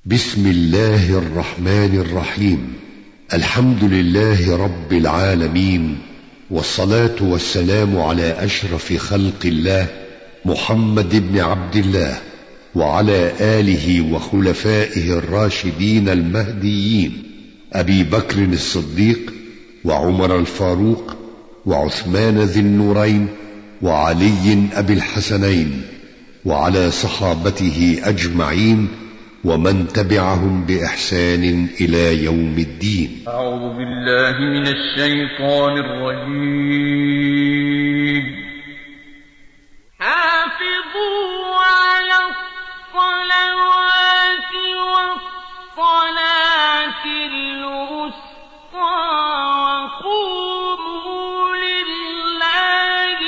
بسم الله الرحمن الرحيم الحمد لله رب العالمين والصلاة والسلام على أشرف خلق الله محمد بن عبد الله وعلى آله وخلفائه الراشدين المهديين أبي بكر الصديق وعمر الفاروق وعثمان ذي النورين وعلي أبي الحسنين وعلى صحابته أجمعين ومن تبعهم بإحسان إلى يوم الدين أعوذ بالله من الشيطان الرجيم حافظوا على الصلوات والصلاة الوسطى وقوموا لله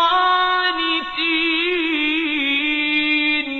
قانتين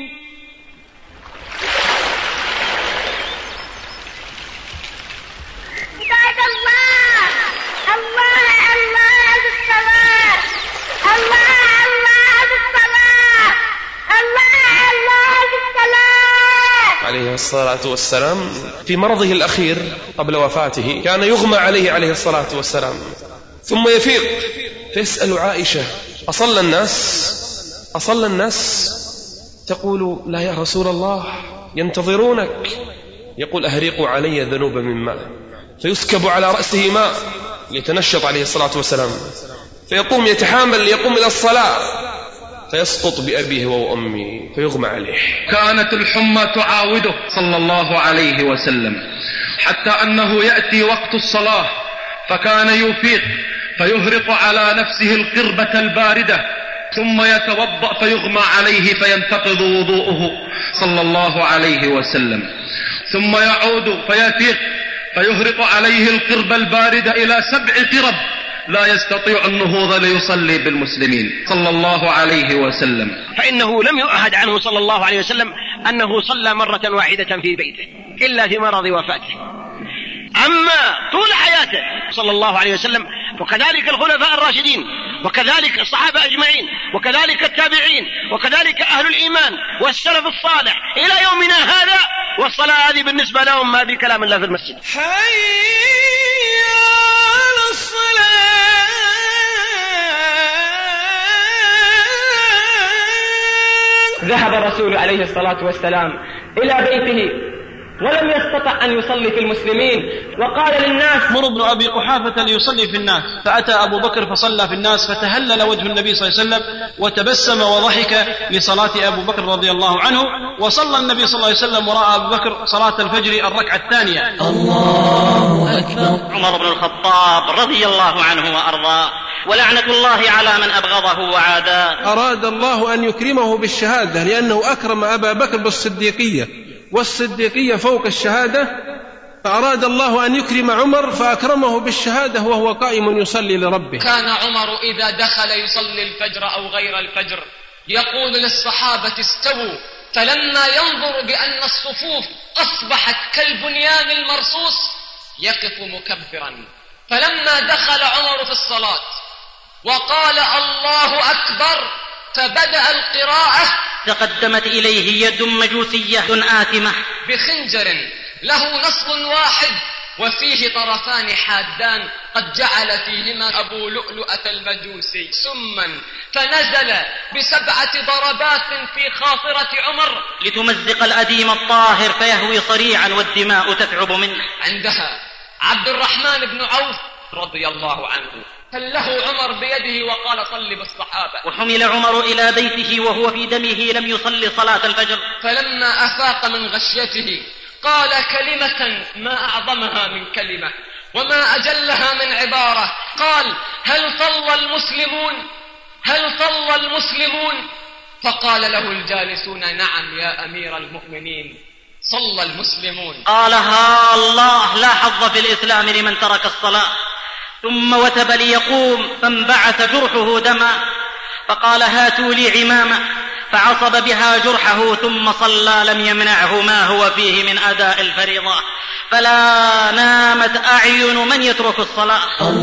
عباد الله الله الله بالصلاة الله الله بالصلاة الله الله بالصلاة عليه الصلاة والسلام في مرضه الأخير قبل وفاته كان يغمى عليه عليه الصلاة والسلام ثم يفيق فيسأل عائشة أصلى الناس أصلى الناس تقول لا يا رسول الله ينتظرونك يقول أهريقوا علي ذنوبا من ماء فيسكب على رأسه ماء ليتنشط عليه الصلاة والسلام فيقوم يتحامل ليقوم إلى الصلاة فيسقط بأبيه وأمه فيغمى عليه كانت الحمى تعاوده صلى الله عليه وسلم حتى أنه يأتي وقت الصلاة فكان يفيق فيهرق على نفسه القربة الباردة ثم يتوضأ فيغمى عليه فينتقض وضوءه صلى الله عليه وسلم ثم يعود فيفيق فيهرق عليه القرب الباردة إلى سبع قرب لا يستطيع النهوض ليصلي بالمسلمين صلى الله عليه وسلم فإنه لم يؤهد عنه صلى الله عليه وسلم أنه صلى مرة واحدة في بيته إلا في مرض وفاته أما طول حياته صلى الله عليه وسلم وكذلك الخلفاء الراشدين وكذلك الصحابة أجمعين وكذلك التابعين وكذلك أهل الإيمان والسلف الصالح إلى يومنا هذا والصلاة هذه بالنسبة لهم ما بكلام الله في المسجد حي على الصلاة ذهب الرسول عليه الصلاة والسلام إلى بيته ولم يستطع أن يصلي في المسلمين وقال للناس مر ابن أبي قحافة ليصلي في الناس فأتى أبو بكر فصلى في الناس فتهلل وجه النبي صلى الله عليه وسلم وتبسم وضحك لصلاة أبو بكر رضي الله عنه وصلى النبي صلى الله عليه وسلم وراء أبو بكر صلاة الفجر الركعة الثانية الله أكبر عمر بن الخطاب رضي الله عنه وأرضاه ولعنة الله على من أبغضه وعاداه أراد الله أن يكرمه بالشهادة لأنه أكرم أبا بكر بالصديقية والصديقية فوق الشهادة فأراد الله أن يكرم عمر فأكرمه بالشهادة وهو قائم يصلي لربه كان عمر إذا دخل يصلي الفجر أو غير الفجر يقول للصحابة استووا فلما ينظر بأن الصفوف أصبحت كالبنيان المرصوص يقف مكبرا فلما دخل عمر في الصلاة وقال الله أكبر فبدأ القراءة تقدمت إليه يد مجوسية آثمة بخنجر له نصل واحد وفيه طرفان حادان قد جعل فيهما أبو لؤلؤة المجوسي سما فنزل بسبعة ضربات في خاصرة عمر لتمزق الأديم الطاهر فيهوي صريعا والدماء تثعب منه عندها عبد الرحمن بن عوف رضي الله عنه فله عمر بيده وقال صل بالصحابة وحمل عمر إلى بيته وهو في دمه لم يصلي صلاة الفجر فلما أفاق من غشيته قال كلمة ما أعظمها من كلمة وما أجلها من عبارة قال هل صلى المسلمون هل صلى المسلمون فقال له الجالسون نعم يا أمير المؤمنين صلى المسلمون قالها الله لا حظ في الإسلام لمن ترك الصلاة ثم وتب ليقوم فانبعث جرحه دما فقال هاتوا لي عمامة فعصب بها جرحه ثم صلى لم يمنعه ما هو فيه من أداء الفريضة فلا نامت أعين من يترك الصلاة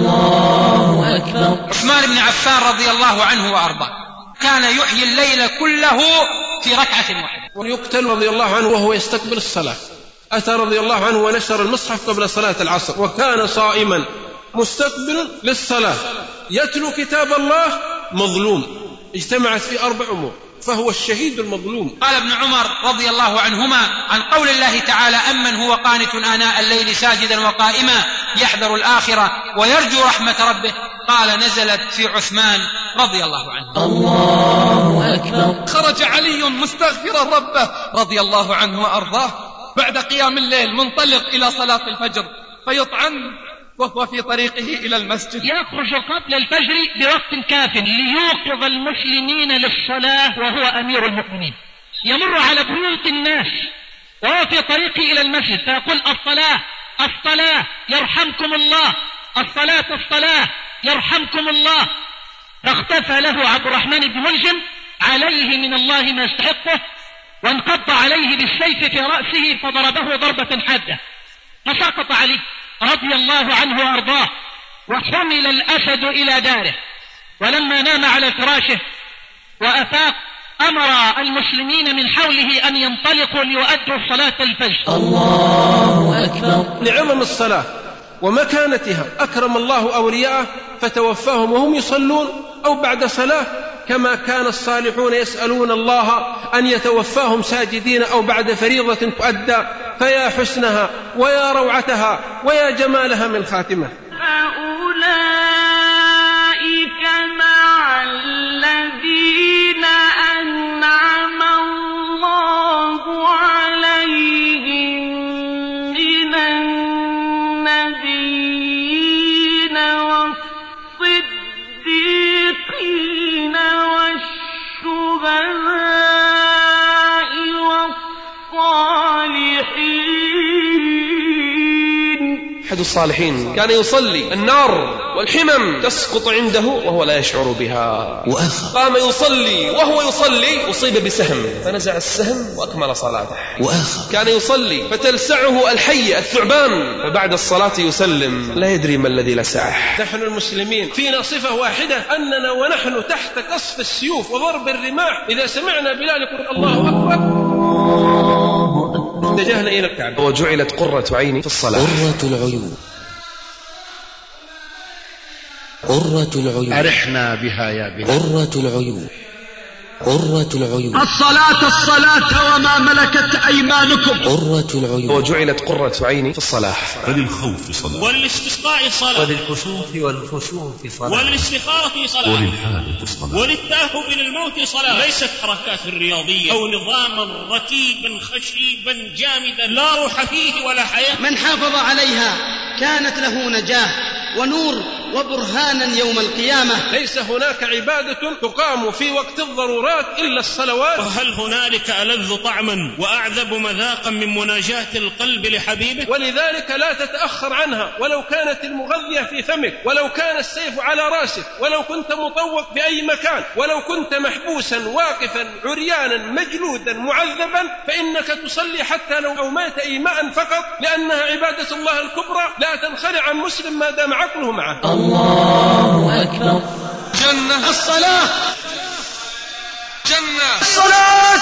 الله أكبر عثمان بن عفان رضي الله عنه وأرضاه كان يحيي الليل كله في ركعة واحدة ويقتل رضي الله عنه وهو يستقبل الصلاة أتى رضي الله عنه ونشر المصحف قبل صلاة العصر وكان صائما مستقبل للصلاة يتلو كتاب الله مظلوم اجتمعت في أربع أمور فهو الشهيد المظلوم قال ابن عمر رضي الله عنهما عن قول الله تعالى أمن هو قانت آناء الليل ساجدا وقائما يحذر الآخرة ويرجو رحمة ربه قال نزلت في عثمان رضي الله عنه الله أكبر خرج علي مستغفرا ربه رضي الله عنه وأرضاه بعد قيام الليل منطلق إلى صلاة الفجر فيطعن وهو في طريقه إلى المسجد يخرج قبل الفجر بوقت كاف ليوقظ المسلمين للصلاة وهو أمير المؤمنين يمر على بيوت الناس وهو في طريقه إلى المسجد فيقول الصلاة الصلاة يرحمكم الله الصلاة الصلاة يرحمكم الله فاختفى له عبد الرحمن بن ملجم عليه من الله ما يستحقه وانقض عليه بالسيف في رأسه فضربه ضربة حادة فسقط عليه رضي الله عنه وارضاه وحمل الاسد الى داره ولما نام على فراشه وافاق امر المسلمين من حوله ان ينطلقوا ليؤدوا صلاه الفجر الله اكبر لعظم الصلاه ومكانتها اكرم الله اولياءه فتوفاهم وهم يصلون او بعد صلاه كما كان الصالحون يسالون الله ان يتوفاهم ساجدين او بعد فريضه تؤدى فيا حسنها ويا روعتها ويا جمالها من خاتمه فأولئك مع الذين أنعم الله عليهم من النبيين والصديقين والشهداء والصالحين أحد الصالحين كان يصلي النار والحمم تسقط عنده وهو لا يشعر بها وآخر قام يصلي وهو يصلي أصيب بسهم فنزع السهم وأكمل صلاته وآخر كان يصلي فتلسعه الحية الثعبان فبعد الصلاة يسلم لا يدري ما الذي لسعه نحن المسلمين فينا صفة واحدة أننا ونحن تحت قصف السيوف وضرب الرماح إذا سمعنا بلال يقول الله أكبر اتجهنا إلى الكعبة وجعلت قرة عيني في الصلاة قرة العيون قرة العيون أرحنا بها يا بلال قرة العيون قرة العيون الصلاة الصلاة وما ملكت أيمانكم قرة العيون وجعلت قرة عيني في الصلاة فللخوف صلاة وللاستسقاء صلاة وللكسوف والخشوع صلاة وللاستخارة صلاة وللحاجة صلاة وللتأهب للموت صلاة ليست حركات رياضية أو نظاما رتيبا خشيبا جامدا لا روح فيه ولا حياة من حافظ عليها كانت له نجاة ونور وبرهانا يوم القيامة ليس هناك عبادة تقام في وقت الضرورات إلا الصلوات وهل هنالك ألذ طعما وأعذب مذاقا من مناجاة القلب لحبيبه ولذلك لا تتأخر عنها ولو كانت المغذية في فمك ولو كان السيف على راسك ولو كنت مطوق في أي مكان ولو كنت محبوسا واقفا عريانا مجلودا معذبا فإنك تصلي حتى لو أوميت إيماء فقط لأنها عبادة الله الكبرى لا تنخلع عن مسلم ما دام عقله معه الله أكبر جنة الصلاة جنة الصلاة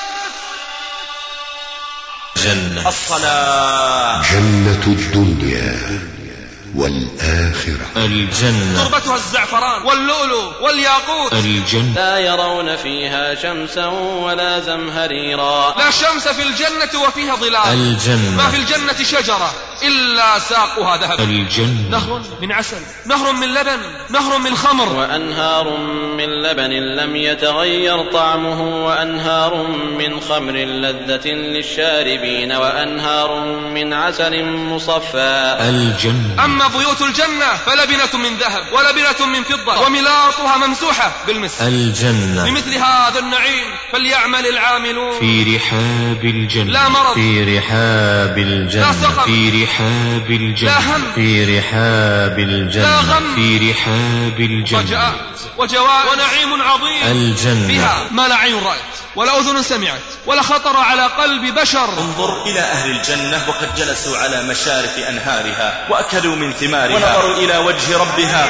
جنة الصلاة جنة الدنيا والآخرة الجنة تربتها الزعفران واللؤلؤ والياقوت الجنة لا يرون فيها شمسا ولا زمهريرا لا شمس في الجنة وفيها ظلال الجنة ما في الجنة شجرة إلا ساقها ذهب الجنة نهر من عسل نهر من لبن نهر من خمر وأنهار من لبن لم يتغير طعمه وأنهار من خمر لذة للشاربين وأنهار من عسل مصفى الجنة أما بيوت الجنة فلبنة من ذهب ولبنة من فضة وملاطها ممسوحة بالمسك الجنة بمثل هذا النعيم فليعمل العاملون في رحاب الجنة لا مرض في رحاب الجنة لا سقم في رحاب الجنة لا هم في رحاب الجنة لا غم في رحاب الجنة رجاء وجواد ونعيم عظيم الجنة فيها ما لا عين رأت ولا أذن سمعت ولا خطر على قلب بشر انظر إلى أهل الجنة وقد جلسوا على مشارف أنهارها وأكلوا من ثمارها ونظروا إلى وجه ربها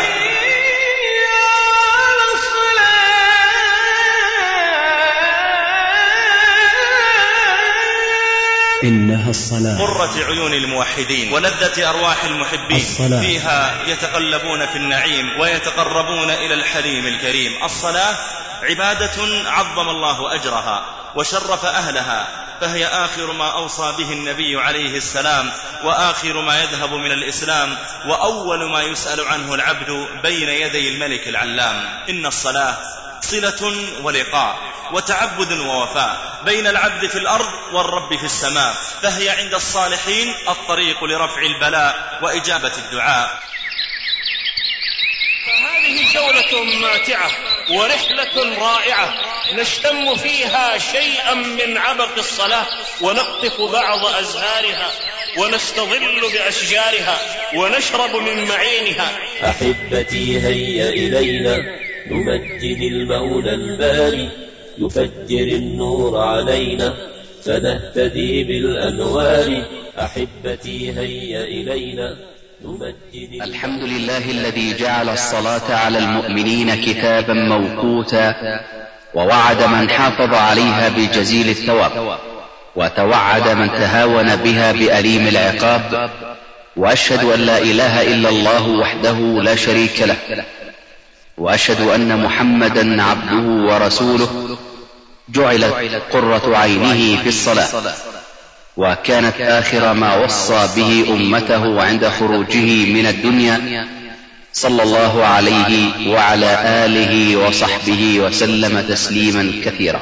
إنها الصلاة قرة عيون الموحدين ولذة أرواح المحبين الصلاة. فيها يتقلبون في النعيم ويتقربون إلى الحليم الكريم الصلاة عبادة عظم الله أجرها وشرف أهلها فهي آخر ما أوصى به النبي عليه السلام وآخر ما يذهب من الإسلام وأول ما يسأل عنه العبد بين يدي الملك العلام إن الصلاة صلة ولقاء وتعبد ووفاء بين العبد في الأرض والرب في السماء فهي عند الصالحين الطريق لرفع البلاء وإجابة الدعاء هذه جولة ماتعة ورحلة رائعة نشتم فيها شيئا من عبق الصلاة ونقطف بعض أزهارها ونستظل بأشجارها ونشرب من معينها أحبتي هيا إلينا نمجد المولى الباري يفجر النور علينا فنهتدي بالأنوار أحبتي هيا إلينا نمجد الحمد لله الذي جعل الصلاة على المؤمنين كتابا موقوتا ووعد من حافظ عليها بجزيل الثواب وتوعد من تهاون بها بأليم العقاب وأشهد أن لا إله إلا الله وحده لا شريك له وأشهد أن محمدا عبده ورسوله جعلت قرة عينه في الصلاة وكانت آخر ما وصى به أمته عند خروجه من الدنيا صلى الله عليه وعلى آله وصحبه وسلم تسليما كثيرا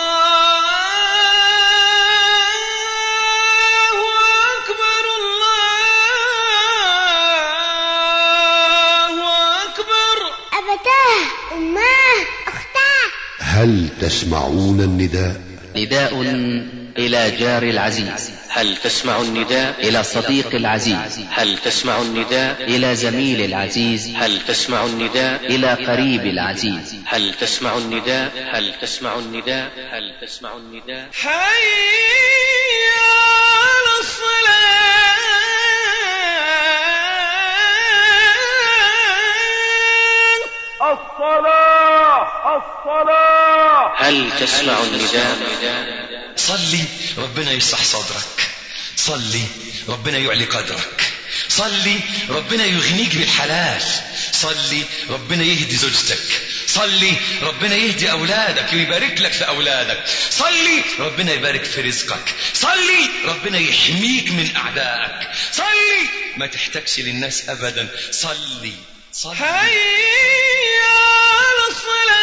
أبتاه أماه أختاه هل تسمعون النداء نداء إلى جار العزيز هل تسمع النداء إلى صديق العزيز هل تسمع النداء إلى زميل العزيز هل تسمع النداء إلى قريب العزيز هل تسمع النداء هل تسمع النداء هل تسمع النداء حي على الصلاة الصلاة الصلاة هل تسمع النداء صلي ربنا يشرح صدرك صلي ربنا يعلي قدرك صلي ربنا يغنيك بالحلال صلي ربنا يهدي زوجتك صلي ربنا يهدي أولادك ويبارك لك في أولادك صلي ربنا يبارك في رزقك صلي ربنا يحميك من أعدائك صلي ما تحتاجش للناس أبدا صلي صلي حي على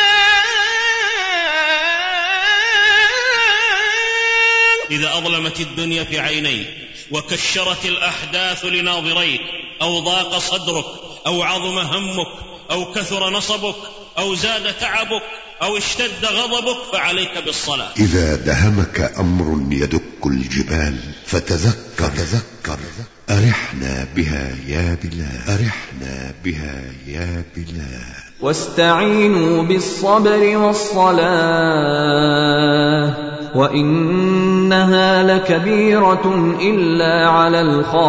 الصلاة إذا أظلمت الدنيا في عينيك وكشرت الأحداث لناظريك أو ضاق صدرك أو عظم همك أو كثر نصبك أو زاد تعبك أو اشتد غضبك فعليك بالصلاة إذا دهمك أمر يدك الجبال فتذكر تذكر أرحنا بها يا بلال أرحنا بها يا بلال واستعينوا بالصبر والصلاة وإنها لكبيرة إلا على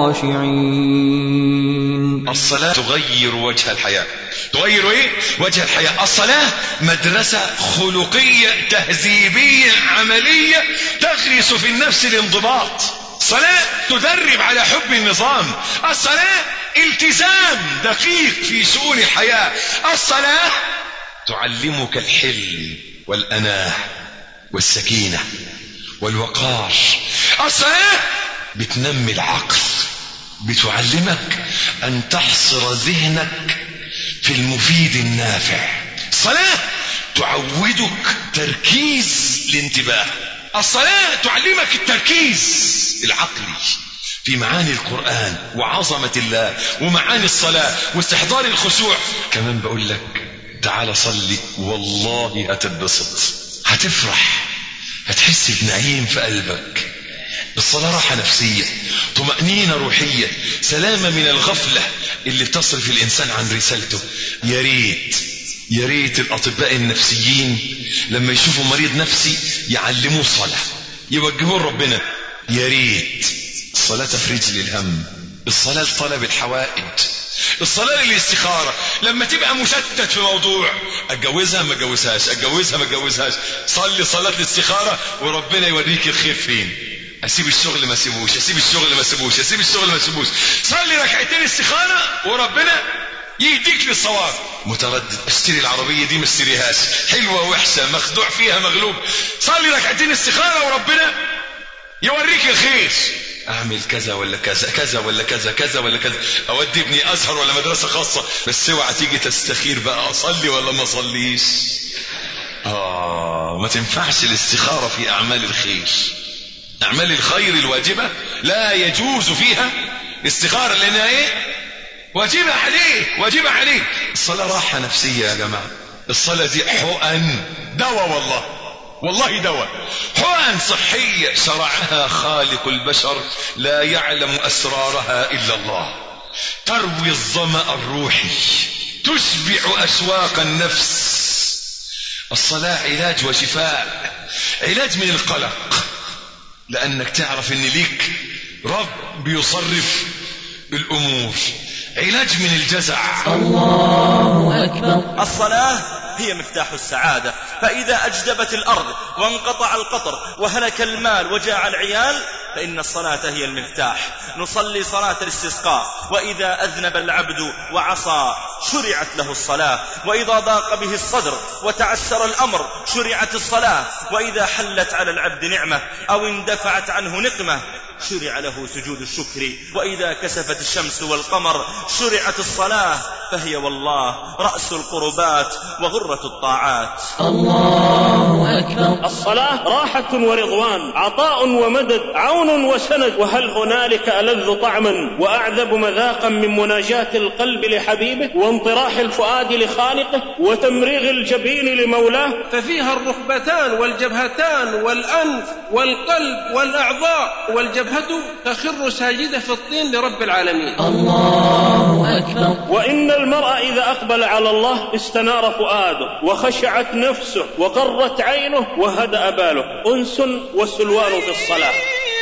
الخاشعين الصلاة تغير وجه الحياة تغير ايه وجه الحياة الصلاة مدرسة خلقية تهذيبية عملية تغرس في النفس الانضباط صلاة تدرب على حب النظام الصلاة التزام دقيق في شؤون الحياة الصلاة تعلمك الحلم والأناة والسكينة والوقار الصلاة بتنمي العقل بتعلمك أن تحصر ذهنك في المفيد النافع الصلاة تعودك تركيز الانتباه الصلاة تعلمك التركيز العقلي في معاني القرآن وعظمة الله ومعاني الصلاة واستحضار الخشوع كمان بقول لك تعال صلي والله هتتبسط هتفرح هتحس بنعيم في قلبك الصلاة راحة نفسية طمأنينة روحية سلامة من الغفلة اللي بتصرف الإنسان عن رسالته يا ريت يا ريت الأطباء النفسيين لما يشوفوا مريض نفسي يعلموه صلاة يوجهوه ربنا يا ريت الصلاة تفريج للهم الصلاة لطلب الحوائج الصلاة للاستخارة لما تبقى مشتت في موضوع اتجوزها ما اتجوزهاش اتجوزها ما اتجوزهاش صلي صلاة الاستخارة وربنا يوريك الخير فين اسيب الشغل ما اسيبوش اسيب الشغل ما اسيبوش اسيب الشغل ما اسيبوش صلي ركعتين استخاره وربنا يهديك للصواب متردد اشتري العربيه دي ما اشتريهاش حلوه وحشه مخدوع فيها مغلوب صلي ركعتين استخاره وربنا يوريك الخير اعمل كذا ولا كذا كذا ولا كذا كذا ولا كذا اودي ابني ازهر ولا مدرسه خاصه بس اوعى تيجي تستخير بقى اصلي ولا ما اصليش اه ما تنفعش الاستخاره في اعمال الخير اعمال الخير الواجبه لا يجوز فيها استخاره لانها ايه واجبه عليك واجبه عليك الصلاه راحه نفسيه يا جماعه الصلاه دي حقن دواء والله والله دواء حقن صحية شرعها خالق البشر لا يعلم أسرارها إلا الله تروي الظمأ الروحي تشبع أشواق النفس الصلاة علاج وشفاء علاج من القلق لأنك تعرف أن ليك رب يصرف الأمور علاج من الجزع الله أكبر الصلاة هي مفتاح السعادة فإذا أجدبت الأرض وانقطع القطر وهلك المال وجاع العيال فإن الصلاة هي المفتاح نصلي صلاة الاستسقاء وإذا أذنب العبد وعصى شرعت له الصلاة وإذا ضاق به الصدر وتعسر الأمر شرعت الصلاة وإذا حلت على العبد نعمة أو اندفعت عنه نقمة شرع له سجود الشكر وإذا كسفت الشمس والقمر شرعت الصلاة فهي والله رأس القربات وغرة الطاعات الله أكبر الصلاة راحة ورضوان عطاء ومدد عون وسند وهل هنالك ألذ طعما وأعذب مذاقا من مناجاة القلب لحبيبه وانطراح الفؤاد لخالقه وتمريغ الجبين لمولاه ففيها الركبتان والجبهتان والأنف والقلب والأعضاء والجبهة تخر ساجدة في الطين لرب العالمين الله أكبر وإن المرء إذا أقبل على الله استنار فؤاده وخشعت نفسه وقرت عينه وهدأ باله أنس وسلوان في الصلاة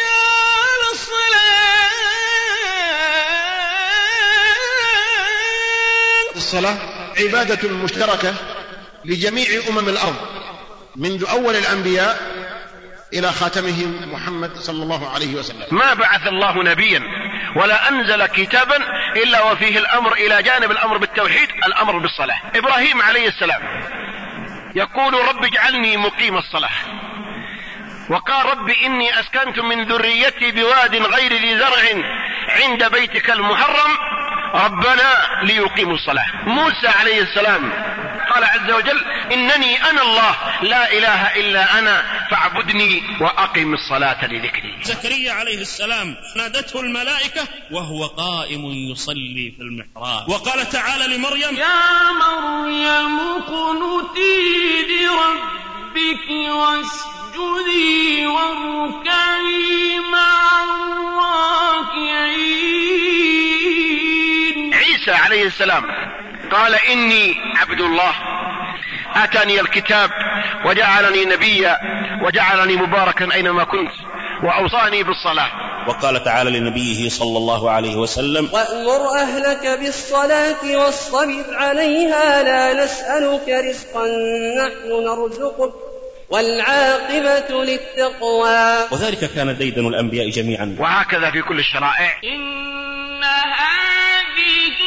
الصلاة عبادة مشتركة لجميع أمم الأرض منذ أول الأنبياء إلى خاتمهم محمد صلى الله عليه وسلم ما بعث الله نبيا ولا أنزل كتابا إلا وفيه الأمر إلى جانب الأمر بالتوحيد الأمر بالصلاة إبراهيم عليه السلام يقول رب اجعلني مقيم الصلاة وقال رب إني أسكنت من ذريتي بواد غير ذي زرع عند بيتك المحرم ربنا ليقيموا الصلاة موسى عليه السلام قال عز وجل إنني أنا الله لا إله إلا أنا فاعبدني وأقم الصلاة لذكري زكريا عليه السلام نادته الملائكة وهو قائم يصلي في المحراب وقال تعالى لمريم يا مريم اقنتي لربك واسجدي واركعي مع الراكعين عيسى عليه السلام قال إني عبد الله آتاني الكتاب وجعلني نبيا وجعلني مباركا أينما كنت وأوصاني بالصلاة وقال تعالى لنبيه صلى الله عليه وسلم وأمر أهلك بالصلاة واصطبر عليها لا نسألك رزقا نحن نرزقك والعاقبة للتقوى وذلك كان ديدن الأنبياء جميعا وهكذا في كل الشرائع إن هذه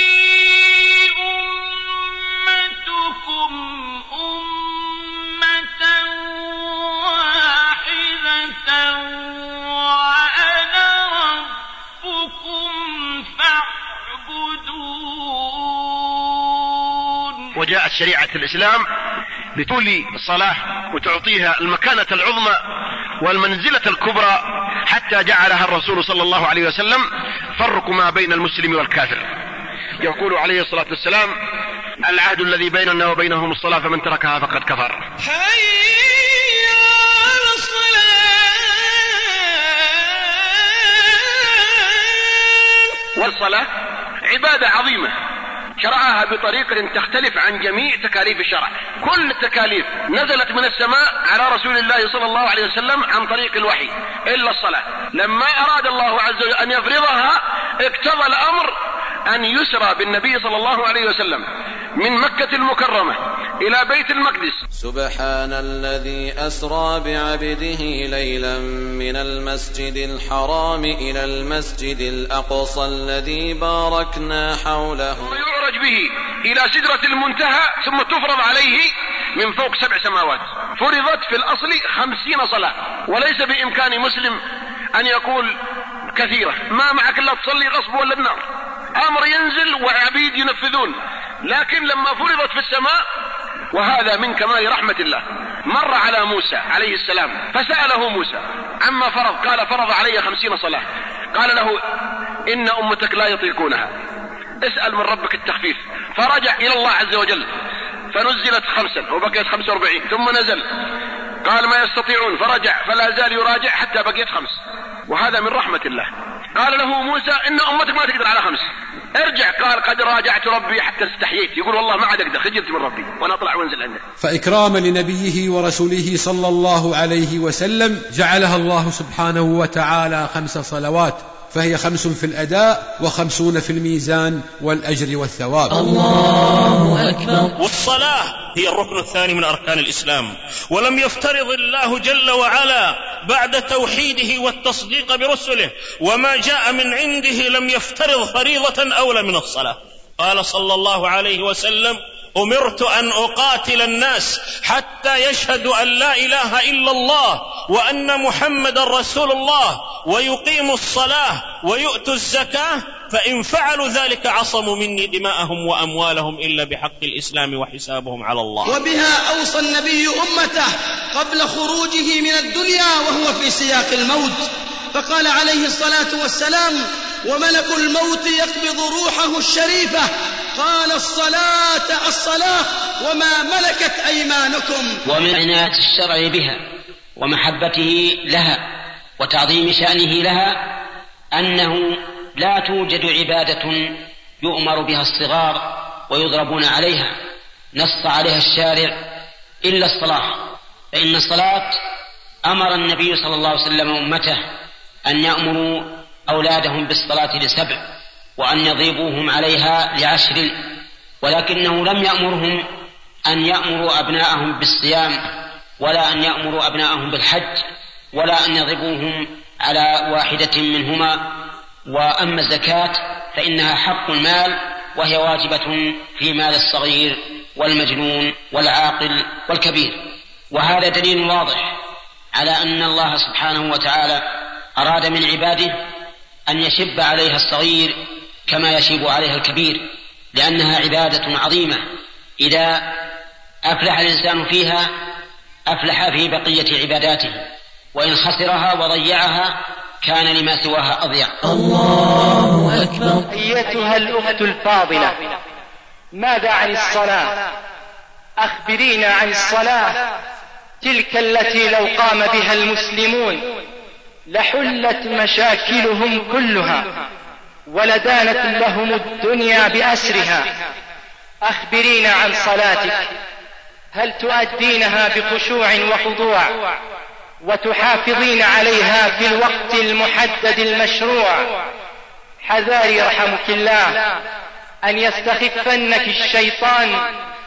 أمتكم أمة واحدة وأنا ربكم فاعبدون وجاءت شريعة الإسلام لتولي الصلاة وتعطيها المكانة العظمى والمنزلة الكبرى حتى جعلها الرسول صلى الله عليه وسلم فرق ما بين المسلم والكافر يقول عليه الصلاة والسلام العهد الذي بيننا وبينهم الصلاة فمن تركها فقد كفر والصلاة عبادة عظيمة شرعها بطريقة تختلف عن جميع تكاليف الشرع كل التكاليف نزلت من السماء على رسول الله صلى الله عليه وسلم عن طريق الوحي إلا الصلاة لما أراد الله عز وجل أن يفرضها اقتضى الأمر أن يسرى بالنبي صلى الله عليه وسلم من مكة المكرمة إلى بيت المقدس سبحان الذي أسرى بعبده ليلا من المسجد الحرام إلى المسجد الأقصى الذي باركنا حوله يعرج به إلى سدرة المنتهى ثم تفرض عليه من فوق سبع سماوات فرضت في الأصل خمسين صلاة وليس بإمكان مسلم أن يقول كثيرة ما معك إلا تصلي غصب ولا النار أمر ينزل وعبيد ينفذون لكن لما فرضت في السماء وهذا من كمال رحمة الله مر على موسى عليه السلام فسأله موسى عما فرض قال فرض علي خمسين صلاة قال له إن أمتك لا يطيقونها اسأل من ربك التخفيف فرجع إلى الله عز وجل فنزلت خمسا وبقيت خمسة واربعين ثم نزل قال ما يستطيعون فرجع فلا زال يراجع حتى بقيت خمس وهذا من رحمة الله قال له موسى إن أمتك ما تقدر على خمس ارجع قال قد راجعت ربي حتى استحييت يقول والله ما عاد أقدر خجلت من ربي وأنا أطلع وانزل عنده فإكراما لنبيه ورسوله صلى الله عليه وسلم جعلها الله سبحانه وتعالى خمس صلوات فهي خمس في الأداء وخمسون في الميزان والأجر والثواب الله أكبر والصلاة هي الركن الثاني من أركان الإسلام ولم يفترض الله جل وعلا بعد توحيده والتصديق برسله وما جاء من عنده لم يفترض فريضة أولى من الصلاة قال صلى الله عليه وسلم امرت ان اقاتل الناس حتى يشهدوا ان لا اله الا الله وان محمدا رسول الله ويقيموا الصلاه ويؤتوا الزكاه فان فعلوا ذلك عصموا مني دماءهم واموالهم الا بحق الاسلام وحسابهم على الله وبها أوصى النبي أمته قبل خروجه من الدنيا وهو في سياق الموت فقال عليه الصلاة والسلام وملك الموت يقبض روحه الشريفة قال الصلاة الصلاة وما ملكت أيمانكم ومن عناية الشرع بها ومحبته لها وتعظيم شأنه لها أنه لا توجد عبادة يؤمر بها الصغار ويضربون عليها نص عليها الشارع إلا الصلاة فإن الصلاة أمر النبي صلى الله عليه وسلم أمته أن يأمروا أولادهم بالصلاة لسبع وأن يضربوهم عليها لعشر ولكنه لم يأمرهم أن يأمروا أبناءهم بالصيام ولا أن يأمروا أبناءهم بالحج ولا أن يضربوهم على واحدة منهما وأما الزكاة فإنها حق المال وهي واجبة في مال الصغير والمجنون والعاقل والكبير وهذا دليل واضح على أن الله سبحانه وتعالى أراد من عباده أن يشب عليها الصغير كما يشيب عليها الكبير لأنها عبادة عظيمة إذا أفلح الإنسان فيها أفلح في بقية عباداته وإن خسرها وضيعها كان لما سواها أضيع الله أكبر أيتها الأخت الفاضلة ماذا عن الصلاة أخبرينا عن الصلاة تلك التي لو قام بها المسلمون لحلت مشاكلهم كلها ولدانت لهم الدنيا بأسرها أخبرينا عن صلاتك هل تؤدينها بخشوع وخضوع وتحافظين عليها في الوقت المحدد المشروع حذاري رحمك الله أن يستخفنك الشيطان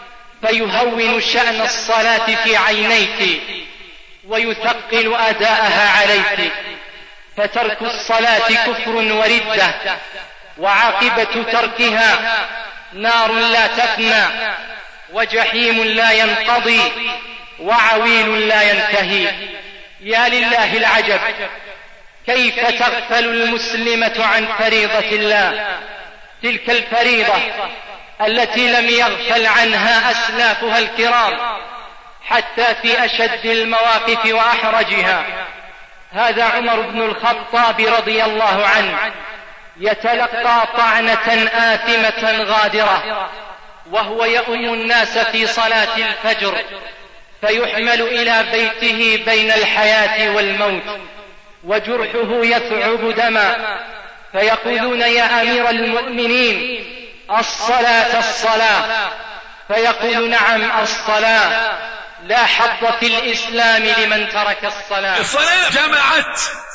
فيهون شأن الصلاة في عينيك ويثقل أداءها عليك فترك الصلاة كفر وردة وعاقبة تركها نار لا تفنى وجحيم لا ينقضي وعويل لا ينتهي يا لله العجب كيف تغفل المسلمة عن فريضة الله تلك الفريضة التي لم يغفل عنها أسلافها الكرام حتى في أشد المواقف وأحرجها هذا عمر بن الخطاب رضي الله عنه يتلقى طعنة آثمة غادرة وهو يؤم الناس في صلاة الفجر فيحمل إلى بيته بين الحياة والموت وجرحه يثعب دما فيقولون يا أمير المؤمنين الصلاة الصلاة فيقول نعم الصلاة لا حظ في الإسلام لمن ترك الصلاة الصلاة جمعت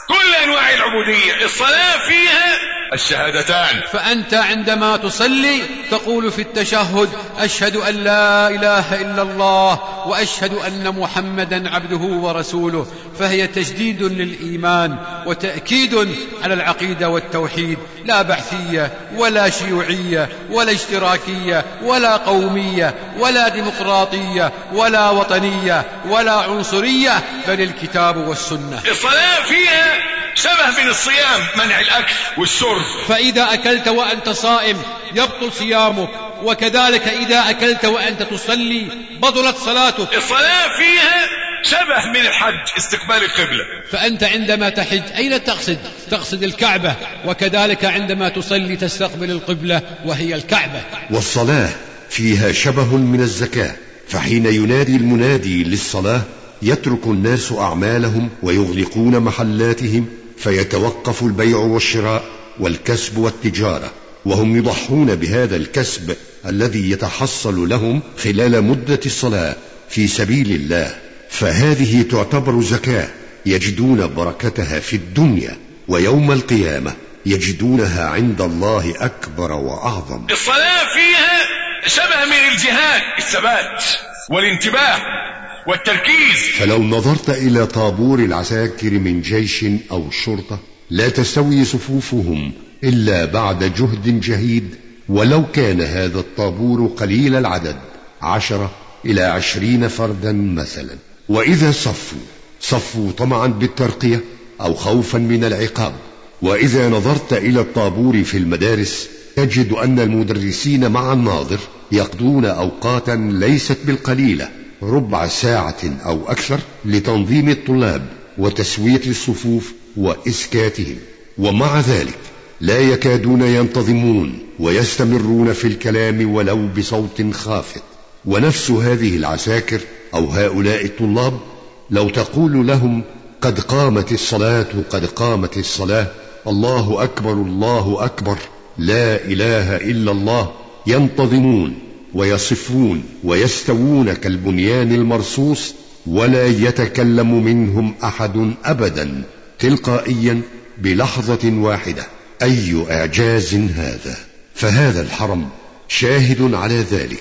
كل انواع العبوديه الصلاه فيها الشهادتان فأنت عندما تصلي تقول في التشهد أشهد أن لا إله إلا الله وأشهد أن محمدا عبده ورسوله فهي تجديد للإيمان وتأكيد على العقيدة والتوحيد لا بعثية ولا شيوعية ولا اشتراكية ولا قومية ولا ديمقراطية ولا وطنية ولا عنصرية بل الكتاب والسنة الصلاه فيها شبه من الصيام منع الاكل والشرب فإذا أكلت وأنت صائم يبطل صيامك وكذلك إذا أكلت وأنت تصلي بطلت صلاتك الصلاه فيها شبه من الحج استقبال القبله فأنت عندما تحج أين تقصد؟ تقصد الكعبة وكذلك عندما تصلي تستقبل القبلة وهي الكعبة والصلاة فيها شبه من الزكاة فحين ينادي المنادي للصلاة يترك الناس أعمالهم ويغلقون محلاتهم فيتوقف البيع والشراء والكسب والتجارة وهم يضحون بهذا الكسب الذي يتحصل لهم خلال مدة الصلاة في سبيل الله فهذه تعتبر زكاة يجدون بركتها في الدنيا ويوم القيامة يجدونها عند الله أكبر وأعظم الصلاه فيها شبه من الجهاد الثبات والانتباه والتركيز فلو نظرت إلى طابور العساكر من جيش أو شرطة لا تستوي صفوفهم إلا بعد جهد جهيد ولو كان هذا الطابور قليل العدد عشرة إلى عشرين فردا مثلا وإذا صفوا صفوا طمعا بالترقية أو خوفا من العقاب وإذا نظرت إلى الطابور في المدارس تجد أن المدرسين مع الناظر يقضون أوقاتا ليست بالقليلة ربع ساعة أو أكثر لتنظيم الطلاب وتسوية الصفوف وإسكاتهم ومع ذلك لا يكادون ينتظمون ويستمرون في الكلام ولو بصوت خافت ونفس هذه العساكر أو هؤلاء الطلاب لو تقول لهم قد قامت الصلاة قد قامت الصلاة الله أكبر الله أكبر لا إله إلا الله ينتظمون ويصفون ويستوون كالبنيان المرصوص ولا يتكلم منهم أحد أبدا تلقائيا بلحظة واحدة أي إعجاز هذا فهذا الحرم شاهد على ذلك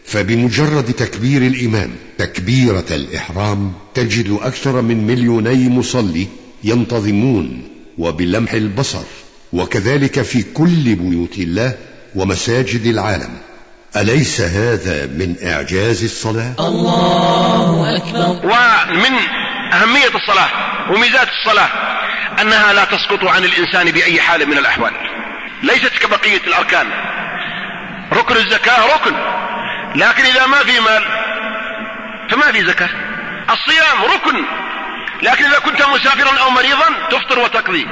فبمجرد تكبير الإمام تكبيرة الإحرام تجد أكثر من مليوني مصلي ينتظمون وبلمح البصر وكذلك في كل بيوت الله ومساجد العالم أليس هذا من إعجاز الصلاة؟ الله أكبر ومن أهمية الصلاة وميزات الصلاة أنها لا تسقط عن الإنسان بأي حال من الأحوال ليست كبقية الأركان ركن الزكاة ركن لكن إذا ما في مال فما في زكاة الصيام ركن لكن إذا كنت مسافرا أو مريضا تفطر وتقضي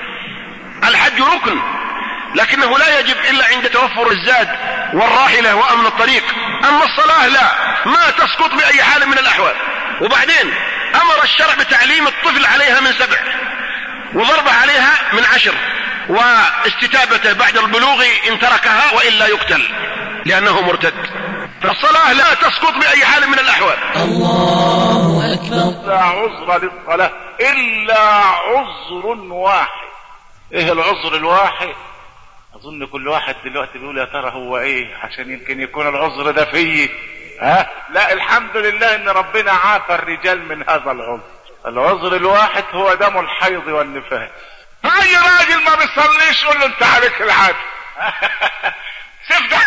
الحج ركن لكنه لا يجب إلا عند توفر الزاد والراحلة وأمن الطريق أما الصلاة لا ما تسقط بأي حال من الأحوال وبعدين أمر الشرع بتعليم الطفل عليها من سبع وضربه عليها من عشر واستتابته بعد البلوغ إن تركها وإلا يقتل لأنه مرتد فالصلاة لا تسقط بأي حال من الأحوال الله أكبر لا عذر للصلاة إلا عذر واحد إيه العذر الواحد أظن كل واحد دلوقتي بيقول يا ترى هو إيه عشان يمكن يكون العذر ده فيه ها لا الحمد لله إن ربنا عافى الرجال من هذا العذر العذر الواحد هو دم الحيض والنفاس اي راجل ما بيصليش قول له انت عليك الحد شوف ده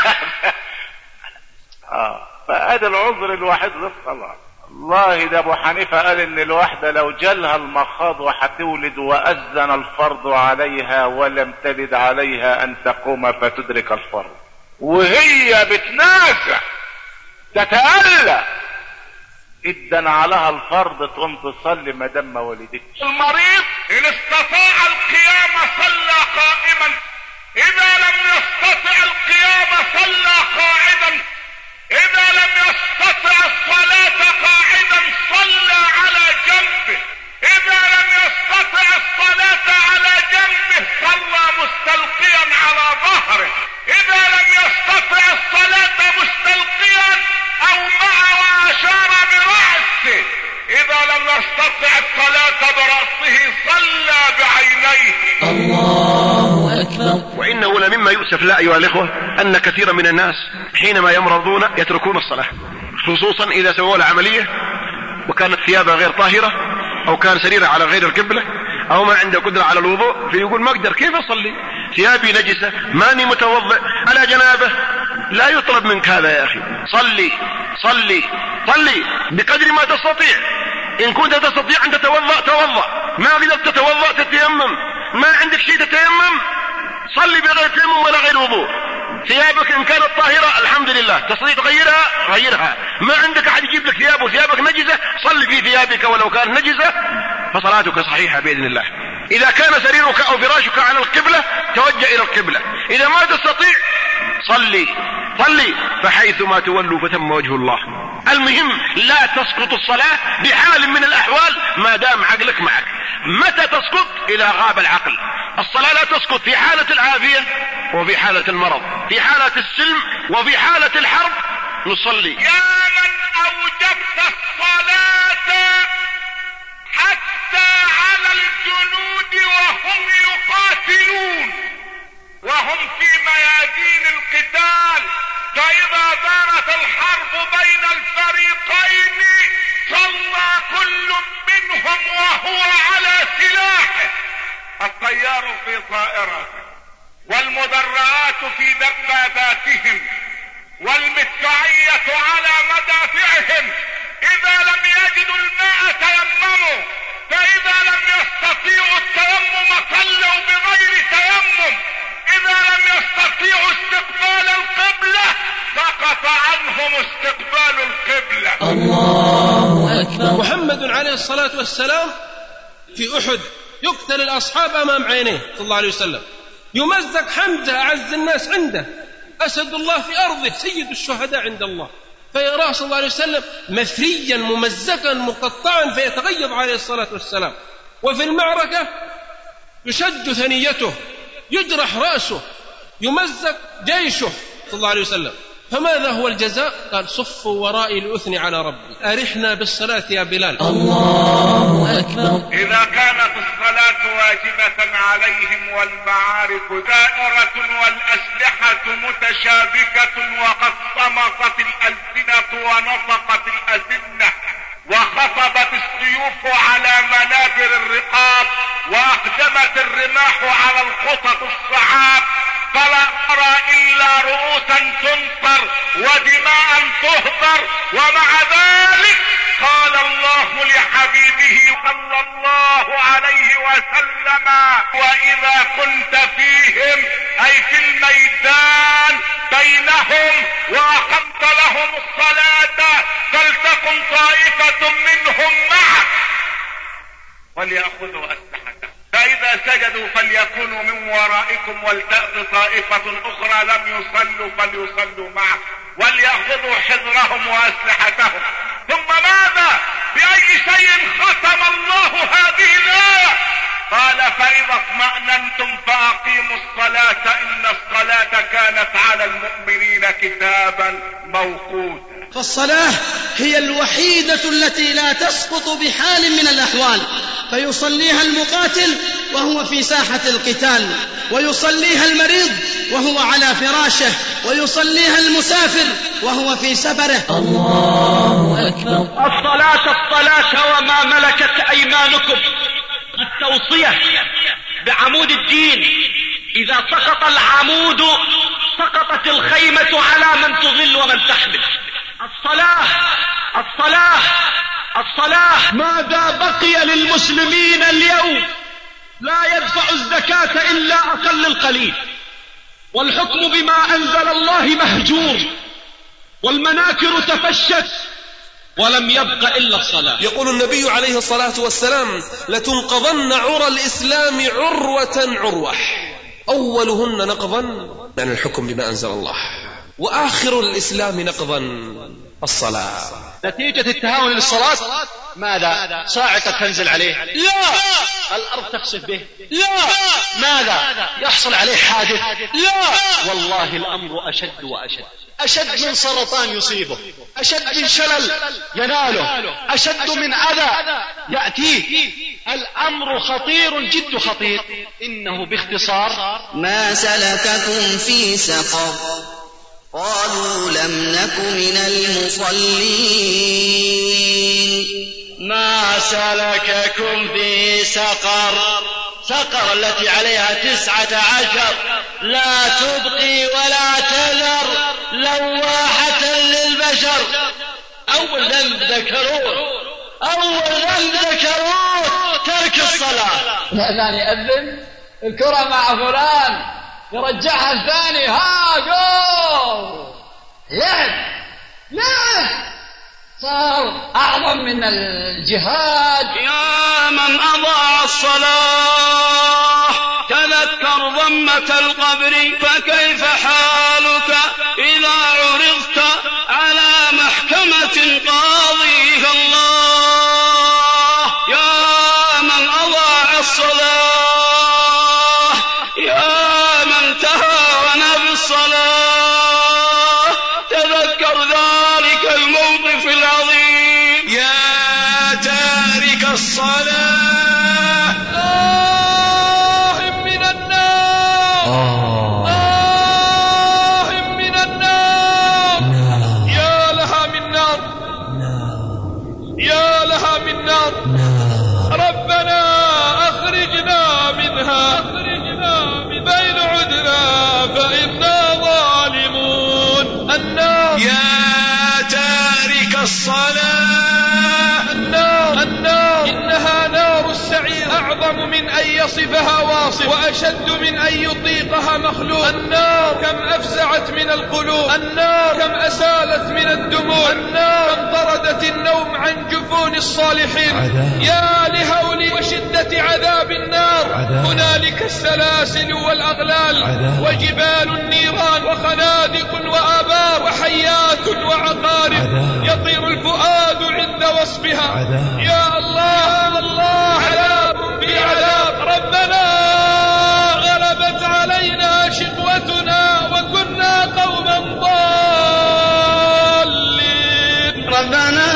اه فادي العذر الوحيد للصلاه والله ده ابو حنيفه قال ان الواحده لو جالها المخاض وهتولد واذن الفرض عليها ولم تلد عليها ان تقوم فتدرك الفرض وهي بتنازع تتألى إذا عليها الفرض تقوم تصلي ما دام ما ولدتش المريض إن استطاع القيام صلى قائما إذا لم يستطع القيام صلى قاعدا إذا لم يستطع الصلاة قاعدا صلى على جنبه إذا لم يستطع الصلاة على جنبه صلى مستلقيا على ظهره إذا لم يستطع الصلاة مستلقيا أو مع وأشار برأسه إذا لم يستطع الصلاة برأسه صلى بعينيه الله أكبر وإنه لمما يؤسف لا أيها الإخوة أن كثيرا من الناس حينما يمرضون يتركون الصلاة خصوصا إذا سووا له عملية وكانت ثيابه غير طاهرة أو كان سريره على غير القبلة أو ما عنده قدرة على الوضوء فيقول ما أقدر كيف أصلي ثيابي نجسة ماني متوضئ على جنابه لا يطلب منك هذا يا أخي صلي صلي صلي بقدر ما تستطيع إن كنت تستطيع أن تتوضأ توضأ ما قدرت تتوضأ تتيمم ما عندك شيء تتيمم صلي بغير تيمم ولا غير وضوء ثيابك ان كانت طاهره الحمد لله تستطيع تغيرها غيرها ما عندك احد يجيب لك ثياب وثيابك نجسه صل في ثيابك ولو كانت نجسه فصلاتك صحيحه باذن الله اذا كان سريرك او فراشك على القبله توجه الى القبله اذا ما تستطيع صلي صلي فحيثما تولوا فثم وجه الله المهم لا تسقط الصلاة بحال من الأحوال ما دام عقلك معك متى تسقط إذا غاب العقل الصلاة لا تسقط في حالة العافية وفي حالة المرض في حالة السلم وفي حالة الحرب نصلي يا من أوجبت الصلاة حتى على الجنود وهم يقاتلون وهم في ميادين القتال فإذا دارت الحرب بين الفريقين صلى كل منهم وهو على سلاحه الطيار في طائرته والمدرعات في دباباتهم والمدفعية على مدافعهم إذا لم يجدوا الماء تيمموا فإذا لم يستطيعوا التيمم صلوا بغير تيمم إذا لم يستطيعوا استقبال القبلة سقط عنهم استقبال القبلة الله أكبر محمد عليه الصلاة والسلام في أحد يقتل الأصحاب أمام عينيه صلى الله عليه وسلم يمزق حمزة أعز الناس عنده أسد الله في أرضه سيد الشهداء عند الله فيراه صلى الله عليه وسلم مثريا ممزقا مقطعا فيتغيظ عليه الصلاة والسلام وفي المعركة يشد ثنيته يجرح رأسه يمزق جيشه صلى الله عليه وسلم فماذا هو الجزاء قال صفوا ورائي لأثني على ربي أرحنا بالصلاة يا بلال الله أكبر إذا كانت الصلاة واجبة عليهم والمعارك دائرة والأسلحة متشابكة وقد صمصت الألسنة ونطقت الأسنة وخطبت السيوف على منابر الرقاب واقدمت الرماح على الخطط الصعاب فلا أرى إلا رؤوسا تنصر ودماء تهدر ومع ذلك قال الله لحبيبه صلى الله عليه وسلم وإذا كنت فيهم أي في الميدان بينهم وأقمت لهم الصلاة فلتكن طائفة منهم معك وليأخذوا أسلحتهم فإذا سجدوا فليكونوا من ورائكم ولتأت طائفة أخرى لم يصلوا فليصلوا معه وليأخذوا حذرهم وأسلحتهم ثم ماذا بأي شيء ختم الله هذه الآية قال فإذا اطمأننتم فأقيموا الصلاة إن الصلاة كانت على المؤمنين كتابا موقوتا فالصلاة هي الوحيدة التي لا تسقط بحال من الأحوال فيصليها المقاتل وهو في ساحة القتال ويصليها المريض وهو على فراشه ويصليها المسافر وهو في سفره الله أكبر الصلاة الصلاة وما ملكت أيمانكم التوصية بعمود الدين إذا سقط العمود سقطت الخيمة على من تظل ومن تحمل الصلاة الصلاة الصلاة ماذا بقي للمسلمين اليوم لا يدفع الزكاة إلا أقل القليل والحكم بما أنزل الله مهجور والمناكر تفشت ولم يبق إلا الصلاة يقول النبي عليه الصلاة والسلام لتنقضن عرى الإسلام عروة عروة أولهن نقضا يعني الحكم بما أنزل الله وآخر الإسلام نقضا الصلاة نتيجة التهاون للصلاة ماذا صاعقة تنزل عليه لا الأرض تخسف به لا ماذا يحصل عليه حادث لا والله الأمر أشد وأشد أشد من سرطان يصيبه أشد من شلل يناله أشد من أذى يأتيه الأمر خطير جد خطير إنه باختصار ما سلككم في سقر قالوا لم نك من المصلين ما سلككم في سقر سقر التي عليها تسعة عشر لا تبقي ولا تذر لواحة للبشر أول ذنب ذكروه أول ذنب ذكروه ترك الصلاة الأذان يأذن الكرة مع فلان يرجعها الثاني ها جول لعب لعب صار أعظم من الجهاد يا من أضاع الصلاة تذكر ضمة القبر فكيف حالك إذا عرضت على محكمة قاضيها الله يا من أضاع الصلاة يا من تهاون بالصلاة تذكر ذلك الموقف العظيم يا تارك الصلاة آه من النار آه من النار يا لها من نار يا لها من نار ربنا أخرجنا منها بين عدنا فإنا ظالمون النار يا تارك الصلاة النار النار إنها نار السعير أعظم من أن يصفها واصف وأشد من أن يطيقها مخلوق النار كم أفزعت من القلوب النار كم أسالت من الدموع النار كم طردت النوم عن جفون الصالحين يا لهول وشدة عذاب النار هنالك السلاسل والأغلال وجبال النيران وخنادق وآبار وحيات وعقارب يطير الفؤاد عند وصفها يا الله الله عذاب في عذاب ربنا غلبت علينا شقوتنا وكنا قوما ضالين ربنا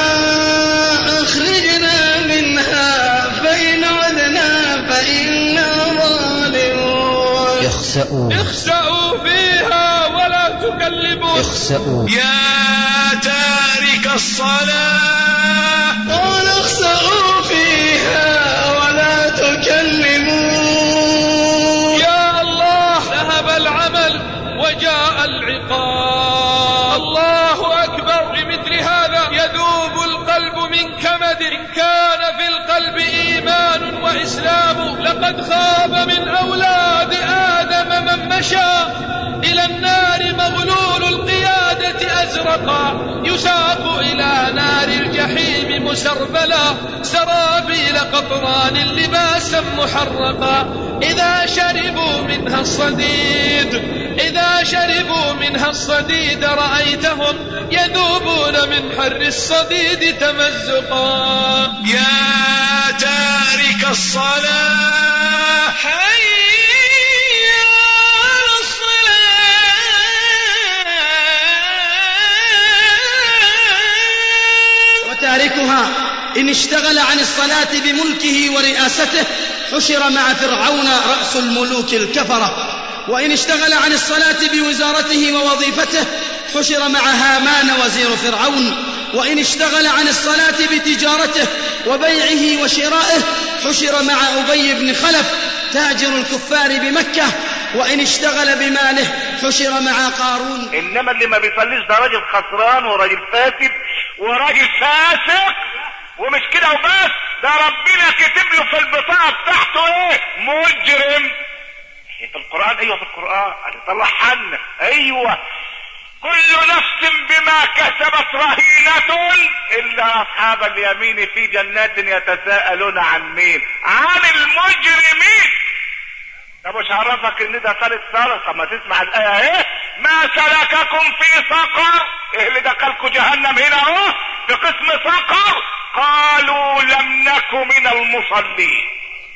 أخرجنا منها فإن عدنا فإنا ظالمون اخسأوا اخسأوا فيها ولا تكلمون اخسأوا يا تارك الصلاة قال اخسأوا فيها ولا تكلمون يا الله ذهب العمل وجاء العقاب الله أكبر بمثل هذا يذوب القلب من كمد إن كان في القلب إيمان وإسلام لقد خاب من أولاد آدم من مشى إلى النار مغلول القيادة أزرقا يساق إلى نار الجحيم مسربلا سرابيل قطران لباسا محرقا إذا شربوا منها الصديد إذا شربوا منها الصديد رأيتهم يذوبون من حر الصديد تمزقا يا تارك الصلاة حي على وتاركها إن اشتغل عن الصلاة بملكه ورئاسته حشر مع فرعون رأس الملوك الكفرة وإن اشتغل عن الصلاة بوزارته ووظيفته حشر مع هامان وزير فرعون وإن اشتغل عن الصلاة بتجارته وبيعه وشرائه حشر مع أبي بن خلف تاجر الكفار بمكة وإن اشتغل بماله حشر مع قارون انما اللي ما بيصليش ده راجل خسران وراجل فاسد وراجل فاسق ومش كده وبس ده ربنا كتب له في البطاقه بتاعته ايه مجرم في القران ايوه في القران طلع حنا ايوه كل نفس بما كسبت رهينة إلا أصحاب اليمين في جنات يتساءلون عن مين عن المجرمين طب مش عرفك ان ده ثالث سرقة ما تسمع الآية ايه ما سلككم في سقر ايه اللي دخلكم جهنم هنا اهو في قسم سقر قالوا لم نك من المصلين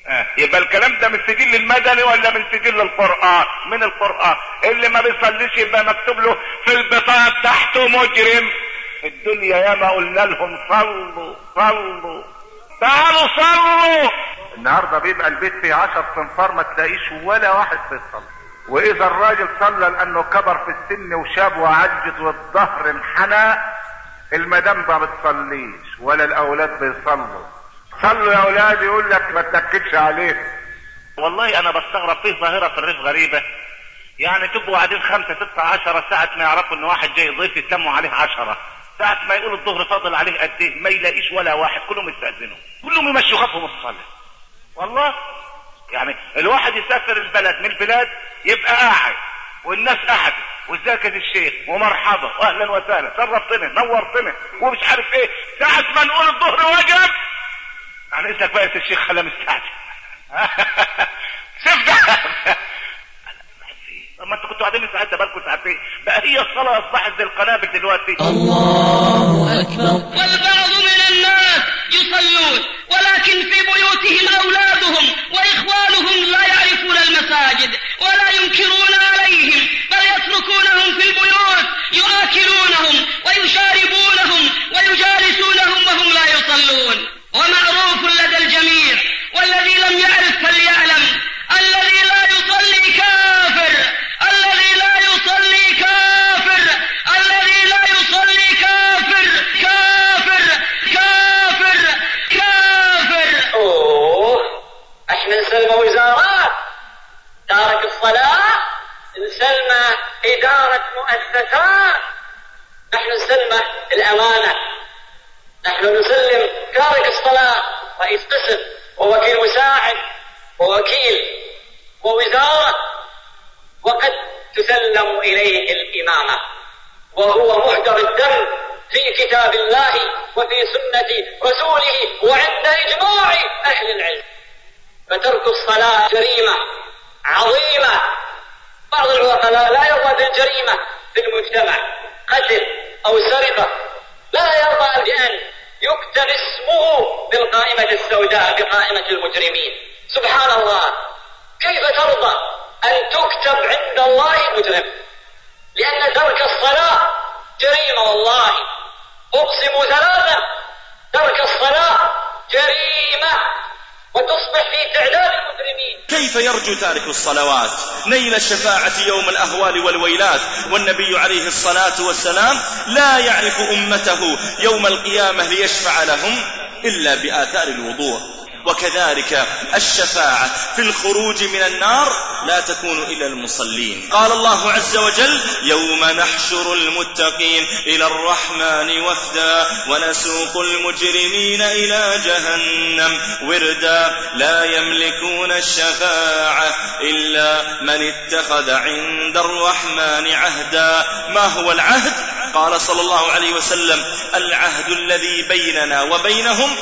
آه. يبقى الكلام ده من سجل المدني ولا من سجل القرآن من القرآن اللي ما بيصليش يبقى مكتوب له في البطاقة بتاعته مجرم في الدنيا ياما قلنا لهم صلوا صلوا تعالوا صلوا النهارده بيبقى البيت فيه عشر صنفار ما تلاقيش ولا واحد بيصلي واذا الراجل صلى لانه كبر في السن وشاب وعجز والظهر انحنى المدام ما بتصليش ولا الاولاد بيصلوا صلوا يا اولاد يقول لك ما تنكدش عليه والله انا بستغرب فيه ظاهره في الريف غريبه يعني تبقوا قاعدين خمسة ستة عشرة ساعة ما يعرفوا ان واحد جاي ضيف يتلموا عليه عشرة ساعة ما يقول الظهر فاضل عليه قد ايه ما يلاقيش ولا واحد كلهم يستأذنوا كلهم يمشوا خفهم الصلاة والله يعني الواحد يسافر البلد من البلاد يبقى قاعد والناس قاعدة وازيك يا الشيخ ومرحبا واهلا وسهلا شرفتنا نورتنا ومش عارف ايه ساعة ما نقول الظهر وجب يعني اذنك بقى يا الشيخ خلينا مستعجل شوف ده طب ما انتوا كنتوا قاعدين ساعتها بالكم ساعتين بقى هي الصلاه اصبحت زي القنابل دلوقتي الله أكبر والبعض من الناس يصلون ولكن في بيوتهم أولادهم وإخوانهم لا يعرفون المساجد ولا ينكرون عليهم بل يتركونهم في البيوت يآكلونهم ويشاربونهم ويجالسونهم وهم لا يصلون ومعروف لدى الجميع والذي لم يعرف فليعلم الذي لا يصلي كافر الذي لا يصلي كافر الذي لا يصلي كافر كافر كافر كافر اوه احنا نسلم وزارات تارك الصلاة نسلم إدارة مؤسسات نحن نسلم الأمانة نحن نسلم تارك الصلاة رئيس قسم ووكيل مساعد ووكيل ووزارة وقد تسلم إليه الإمامة وهو محضر الدم في كتاب الله وفي سنة رسوله وعند إجماع أهل العلم فترك الصلاة جريمة عظيمة بعض العقلاء لا يرضى بالجريمة في المجتمع قتل أو سرقة لا يرضى بأن يكتب اسمه بالقائمة السوداء بقائمة المجرمين سبحان الله كيف ترضى أن تكتب عند الله مجرم لأن ترك الصلاة جريمة والله أقسم ثلاثة ترك الصلاة جريمة وتصبح في تعداد المجرمين كيف يرجو تارك الصلوات نيل الشفاعة يوم الأهوال والويلات والنبي عليه الصلاة والسلام لا يعرف أمته يوم القيامة ليشفع لهم إلا بآثار الوضوء وكذلك الشفاعة في الخروج من النار لا تكون إلى المصلين قال الله عز وجل يوم نحشر المتقين إلى الرحمن وفدا ونسوق المجرمين إلى جهنم وردا لا يملكون الشفاعة إلا من اتخذ عند الرحمن عهدا ما هو العهد قال صلى الله عليه وسلم العهد الذي بيننا وبينهم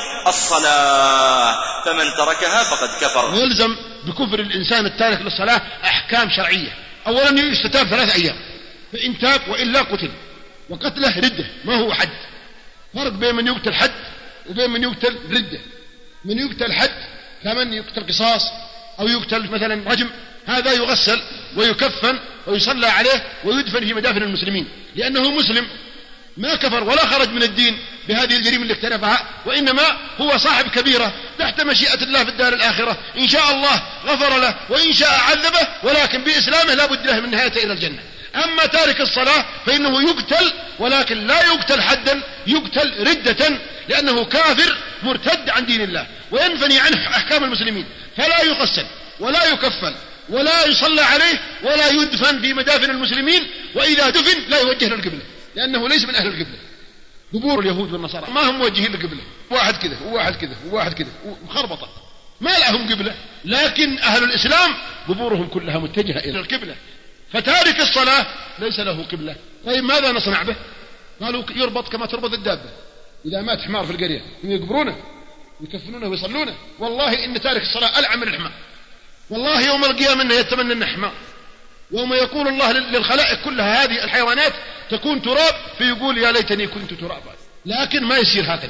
الصلاة فمن تركها فقد كفر ويلزم بكفر الإنسان التارك للصلاة أحكام شرعية أولا يستتاب ثلاث أيام فإن تاب وإلا قتل وقتله ردة ما هو حد فرق بين من يقتل حد وبين من يقتل ردة من يقتل حد كمن يقتل قصاص أو يقتل مثلا رجم هذا يغسل ويكفن ويصلى عليه ويدفن في مدافن المسلمين لأنه مسلم ما كفر ولا خرج من الدين بهذه الجريمة اللي اقترفها وإنما هو صاحب كبيرة تحت مشيئة الله في الدار الآخرة إن شاء الله غفر له وإن شاء عذبه ولكن بإسلامه لا بد له من نهايته إلى الجنة أما تارك الصلاة فإنه يقتل ولكن لا يقتل حدا يقتل ردة لأنه كافر مرتد عن دين الله وينفني عنه أحكام المسلمين فلا يغسل ولا يكفن ولا يصلى عليه ولا يدفن في مدافن المسلمين وإذا دفن لا يوجه للقبلة لأنه ليس من أهل القبلة قبور اليهود والنصارى ما هم موجهين للقبلة واحد كذا وواحد كذا وواحد كذا مخربطة ما لهم قبلة لكن أهل الإسلام قبورهم كلها متجهة إلى القبلة فتارك الصلاة ليس له قبلة طيب ماذا نصنع به قالوا يربط كما تربط الدابة إذا مات حمار في القرية يقبرونه يكفنونه ويصلونه والله إن تارك الصلاة ألعن من الحمار والله يوم القيامة إنه يتمنى أنه حمار يوم يقول الله للخلائق كلها هذه الحيوانات تكون تراب فيقول يا ليتني كنت ترابا لكن ما يصير هكذا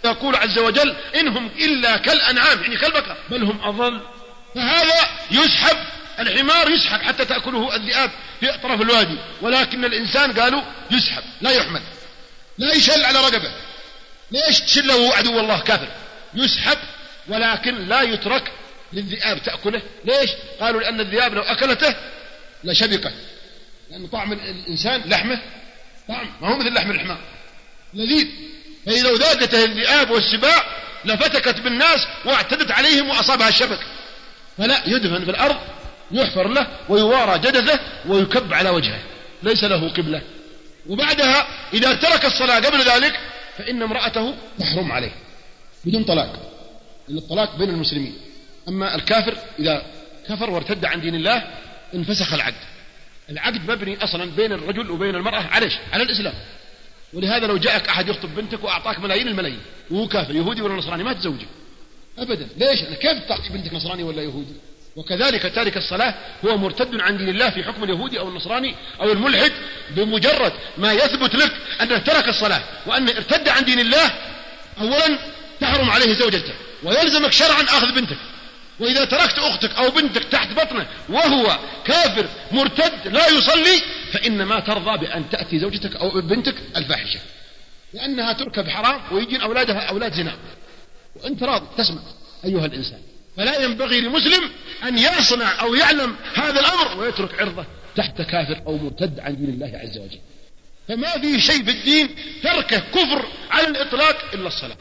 يقول عز وجل إنهم إلا كالأنعام يعني كالبقر بل هم أضل فهذا يسحب الحمار يسحب حتى تأكله الذئاب في أطراف الوادي ولكن الإنسان قالوا يسحب لا يحمل لا يشل على رقبه ليش تشله عدو الله كافر يسحب ولكن لا يترك للذئاب تأكله ليش قالوا لأن الذئاب لو أكلته لشبقت لأن طعم الإنسان لحمه طعم ما هو مثل لحم الحمار لذيذ فإذا لو ذاقته الذئاب والسباع لفتكت بالناس واعتدت عليهم وأصابها الشبك فلا يدفن في الأرض يحفر له ويوارى جدثه ويكب على وجهه ليس له قبلة وبعدها إذا ترك الصلاة قبل ذلك فإن امرأته تحرم عليه بدون طلاق لأن الطلاق بين المسلمين أما الكافر إذا كفر وارتد عن دين الله انفسخ العقد العقد مبني أصلا بين الرجل وبين المرأة على على الإسلام ولهذا لو جاءك أحد يخطب بنتك وأعطاك ملايين الملايين وهو كافر يهودي ولا نصراني ما تزوجه أبدا ليش كيف تعطي بنتك نصراني ولا يهودي وكذلك تارك الصلاة هو مرتد عن دين الله في حكم اليهودي أو النصراني أو الملحد بمجرد ما يثبت لك أنه ترك الصلاة وأنه ارتد عن دين الله أولا تحرم عليه زوجته ويلزمك شرعا أخذ بنتك وإذا تركت أختك أو بنتك تحت بطنه وهو كافر مرتد لا يصلي فإنما ترضى بأن تأتي زوجتك أو بنتك الفاحشة لأنها تركب حرام ويجين أولادها أولاد زنا وأنت راضي تسمع أيها الإنسان فلا ينبغي لمسلم أن يصنع أو يعلم هذا الأمر ويترك عرضه تحت كافر أو مرتد عن دين الله عز وجل فما في شيء في الدين تركه كفر على الإطلاق إلا الصلاة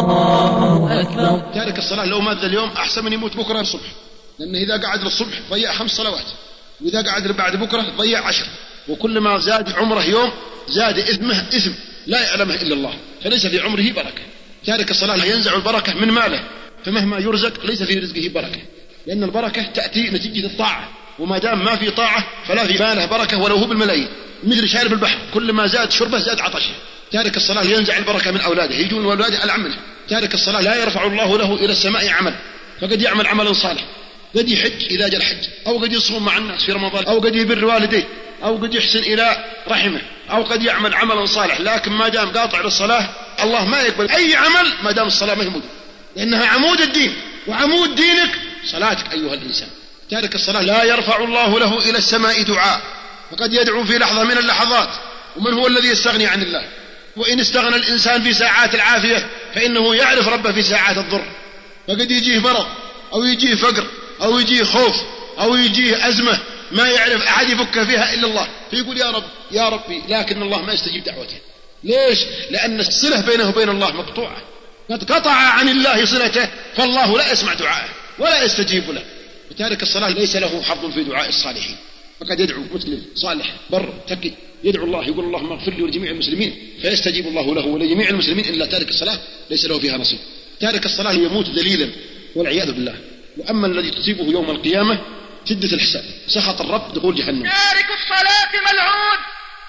الله أكبر تارك الصلاة لو مات اليوم أحسن من يموت بكرة الصبح لأنه إذا قعد للصبح ضيع خمس صلوات وإذا قعد بعد بكرة ضيع عشر وكلما زاد عمره يوم زاد إثمه إثم لا يعلمه إلا الله فليس في عمره بركة تارك الصلاة ينزع البركة من ماله فمهما يرزق ليس في رزقه بركة لأن البركة تأتي نتيجة الطاعة وما دام ما في طاعة فلا في ماله بركة ولو هو بالملايين مثل شارب البحر كل ما زاد شربه زاد عطشه تارك الصلاة ينزع البركة من أولاده يجون أولاده العمل تارك الصلاة لا يرفع الله له إلى السماء عمل فقد يعمل عملا صالح قد يحج إذا جاء الحج أو قد يصوم مع الناس في رمضان أو قد يبر والديه أو قد يحسن إلى رحمه أو قد يعمل عملا صالح لكن ما دام قاطع للصلاة الله ما يقبل أي عمل ما دام الصلاة ما هي موجودة لأنها عمود الدين وعمود دينك صلاتك أيها الإنسان تارك الصلاة لا يرفع الله له إلى السماء دعاء فقد يدعو في لحظة من اللحظات ومن هو الذي يستغني عن الله وإن استغنى الإنسان في ساعات العافية فإنه يعرف ربه في ساعات الضر فقد يجيه مرض أو يجيه فقر أو يجيه خوف أو يجيه أزمة ما يعرف أحد يفك فيها إلا الله فيقول يا رب يا ربي لكن الله ما يستجيب دعوته ليش؟ لأن الصلة بينه وبين الله مقطوعة قد قطع عن الله صلته فالله لا يسمع دعاءه ولا يستجيب له وتارك الصلاة ليس له حظ في دعاء الصالحين فقد يدعو مسلم صالح بر تقي يدعو الله يقول اللهم اغفر لي ولجميع المسلمين فيستجيب الله له ولجميع المسلمين الا تارك الصلاه ليس له فيها نصيب تارك الصلاه يموت ذليلا والعياذ بالله واما الذي تصيبه يوم القيامه شده الحساب سخط الرب دخول جهنم تارك الصلاه ملعون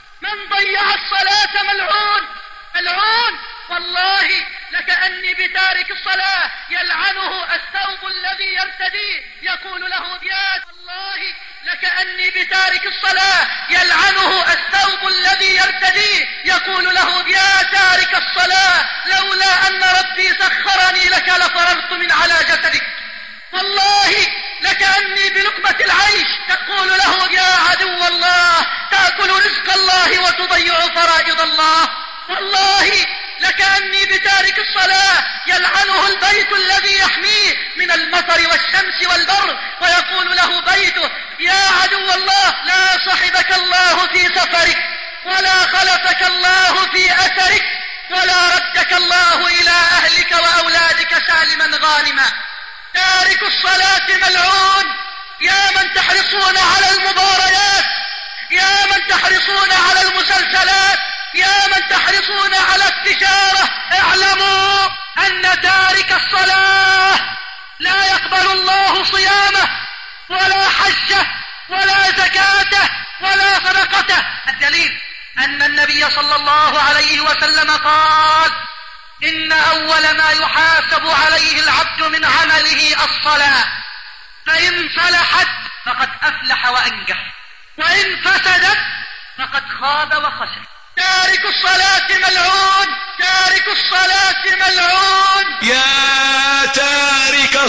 من ضيع الصلاه ملعون ملعون والله لكأني بتارك الصلاة يلعنه الثوب الذي يرتديه يقول له يا والله لكأني بتارك الصلاة يلعنه الثوب الذي يرتديه يقول له يا تارك الصلاة لولا أن ربي سخرني لك لفررت من على جسدك والله لكأني بلقمة العيش تقول له يا عدو الله تأكل رزق الله وتضيع فرائض الله والله لكأني بتارك الصلاة يلعنه البيت الذي يحميه من المطر والشمس والبر ويقول له بيته يا عدو الله لا صحبك الله في سفرك ولا خلفك الله في أثرك ولا ردك الله إلى أهلك وأولادك سالما غانما تارك الصلاة ملعون يا من تحرصون على المباريات يا من تحرصون على المسلسلات يا من تحرصون على التجارة اعلموا أن تارك الصلاة لا يقبل الله صيامه ولا حجه ولا زكاته ولا صدقته الدليل أن النبي صلى الله عليه وسلم قال إن أول ما يحاسب عليه العبد من عمله الصلاة فإن صلحت فقد أفلح وأنجح وإن فسدت فقد خاب وخسر تارك الصلاة ملعون تارك الصلاة ملعون يا تارك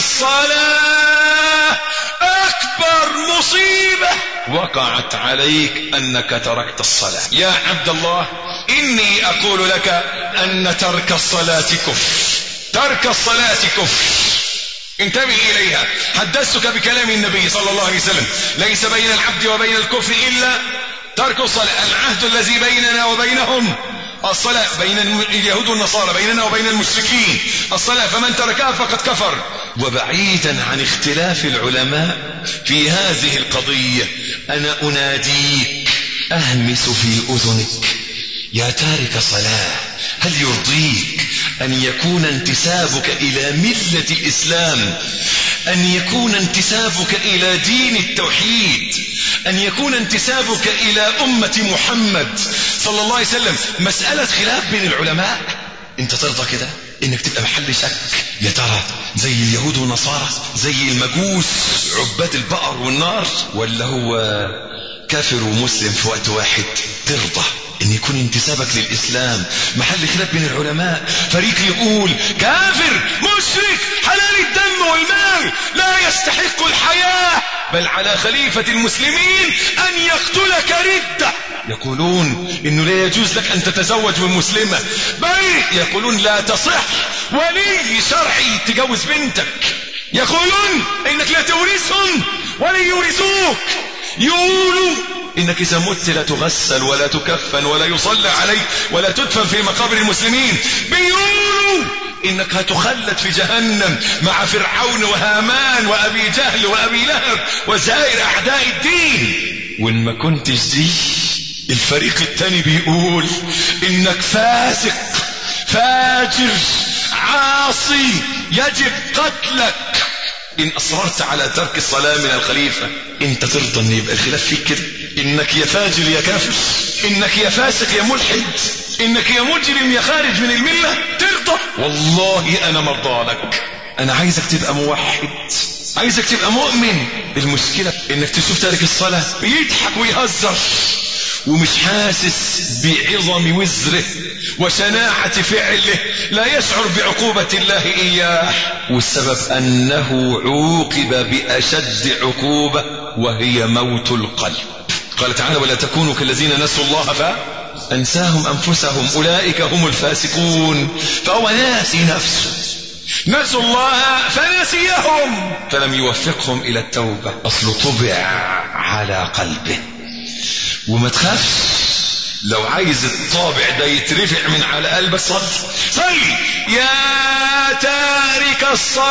الصلاة أكبر مصيبة وقعت عليك أنك تركت الصلاة يا عبد الله إني أقول لك أن ترك الصلاة كفر ترك الصلاة كفر انتبه إليها حدثتك بكلام النبي صلى الله عليه وسلم ليس بين العبد وبين الكفر إلا ترك الصلاة العهد الذي بيننا وبينهم الصلاة بين اليهود والنصارى بيننا وبين المشركين الصلاة فمن تركها فقد كفر وبعيدا عن اختلاف العلماء في هذه القضية أنا أناديك أهمس في أذنك يا تارك صلاة هل يرضيك أن يكون انتسابك إلى ملة الإسلام أن يكون انتسابك إلى دين التوحيد أن يكون انتسابك إلى أمة محمد صلى الله عليه وسلم مسألة خلاف بين العلماء أنت ترضى كده انك تبقى محل شك يا ترى زي اليهود والنصارى زي المجوس عباد البقر والنار ولا هو كافر ومسلم في وقت واحد ترضى ان يكون انتسابك للاسلام محل خلاف بين العلماء فريق يقول كافر مشرك حلال الدم والمال لا يستحق الحياة بل على خليفة المسلمين ان يقتلك ردة يقولون انه لا يجوز لك ان تتزوج من مسلمة بل يقولون لا تصح ولي شرعي تجوز بنتك يقولون انك لا تورثهم ولا يورثوك يقولوا انك اذا مت لا تغسل ولا تكفن ولا يصلى عليك ولا تدفن في مقابر المسلمين بيقولوا انك هتخلد في جهنم مع فرعون وهامان وابي جهل وابي لهب وسائر اعداء الدين وان ما كنتش دي الفريق الثاني بيقول انك فاسق فاجر عاصي يجب قتلك ان اصررت على ترك الصلاة من الخليفة انت ترضى ان يبقى الخلاف فيك كده انك يا فاجر يا كافر انك يا فاسق يا ملحد انك يا مجرم يا خارج من الملة ترضى والله انا مرضى لك انا عايزك تبقى موحد عايزك تبقى مؤمن المشكلة انك تشوف تارك الصلاة بيضحك ويهزر ومش حاسس بعظم وزره وشناعة فعله لا يشعر بعقوبة الله إياه والسبب أنه عوقب بأشد عقوبة وهي موت القلب قال تعالى ولا تكونوا كالذين نسوا الله فأنساهم أنفسهم أولئك هم الفاسقون فهو ناسي نفسه نسوا الله فنسيهم فلم يوفقهم إلى التوبة أصل طبع على قلبه وما تخافش لو عايز الطابع ده يترفع من على قلبك صل صل يا تارك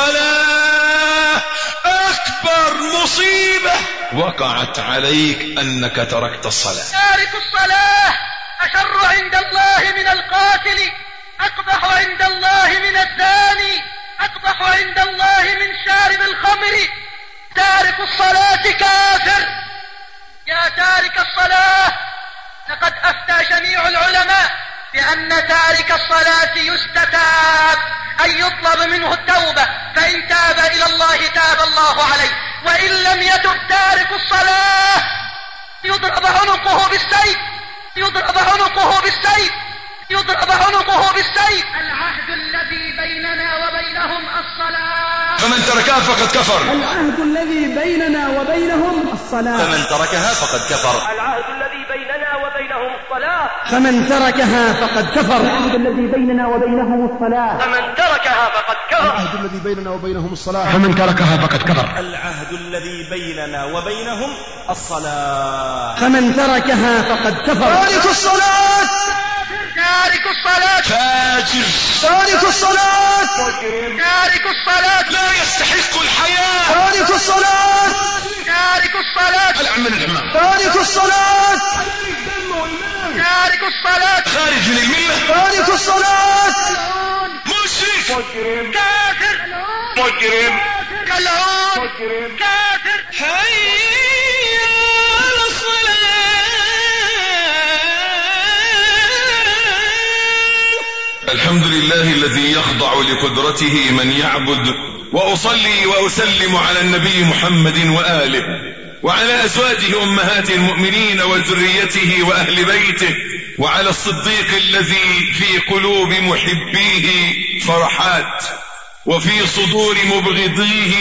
الصلاة أكبر مصيبة وقعت عليك أنك تركت الصلاة تارك الصلاة أشر عند الله من القاتل أقبح عند الله من الزاني أقبح عند الله من شارب الخمر تارك الصلاة كافر يا تارك الصلاة لقد أفتى جميع العلماء بأن تارك الصلاة يستتاب أن يطلب منه التوبة فإن تاب إلى الله تاب الله عليه وإن لم يتب تارك الصلاة يضرب عنقه بالسيف يضرب عنقه بالسيف يضرب عنقه بالسيف العهد الذي بيننا وبينهم الصلاة فمن تركها فقد كفر العهد الذي بيننا وبينهم الصلاة فمن تركها فقد كفر العهد الذي بيننا وبينهم الصلاة فمن تركها فقد كفر العهد الذي بيننا وبينهم الصلاة فمن تركها فقد كفر العهد الذي بيننا وبينهم الصلاة فمن تركها فقد كفر العهد الذي بيننا وبينهم الصلاة فمن تركها فقد كفر تارك الصلاة تارك الصلاة فاجر تارك الصلاة تارك الصلاة لا يستحق الحياة تارك الصلاة تارك الصلاة العمل الحمام تارك الصلاة تارك الصلاة خارج من الملة تارك الصلاة مشرك مجرم كافر مجرم ملعون كافر حي على الصلاة الحمد لله الذي يخضع لقدرته من يعبد وأصلي وأسلم على النبي محمد وآله وعلى أزواجه أمهات المؤمنين وذريته وأهل بيته وعلى الصديق الذي في قلوب محبيه فرحات وفي صدور مبغضيه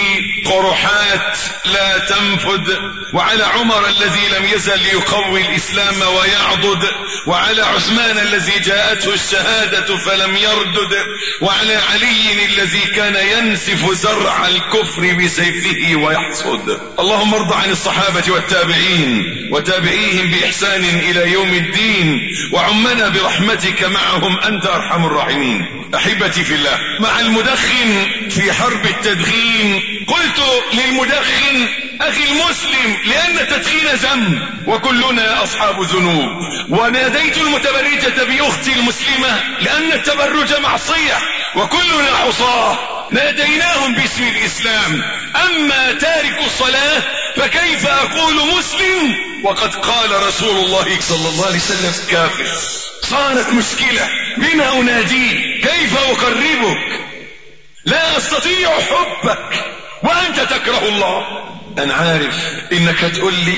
قرحات لا تنفد وعلى عمر الذي لم يزل يقوي الإسلام ويعضد وعلى عثمان الذي جاءته الشهادة فلم يردد وعلى علي الذي كان ينسف زرع الكفر بسيفه ويحصد اللهم ارض عن الصحابة والتابعين وتابعيهم بإحسان إلى يوم الدين وعمنا برحمتك معهم أنت أرحم الراحمين أحبتي في الله مع المدخن في حرب التدخين قلت للمدخن أخي المسلم لأن التدخين ذنب وكلنا أصحاب ذنوب وناديت المتبرجة بأختي المسلمة لأن التبرج معصية وكلنا عصاه ناديناهم باسم الإسلام أما تارك الصلاة فكيف أقول مسلم وقد قال رسول الله صلى الله عليه وسلم كافر صارت مشكلة بما أناديه كيف أقربك لا أستطيع حبك وأنت تكره الله أنا عارف إنك هتقول لي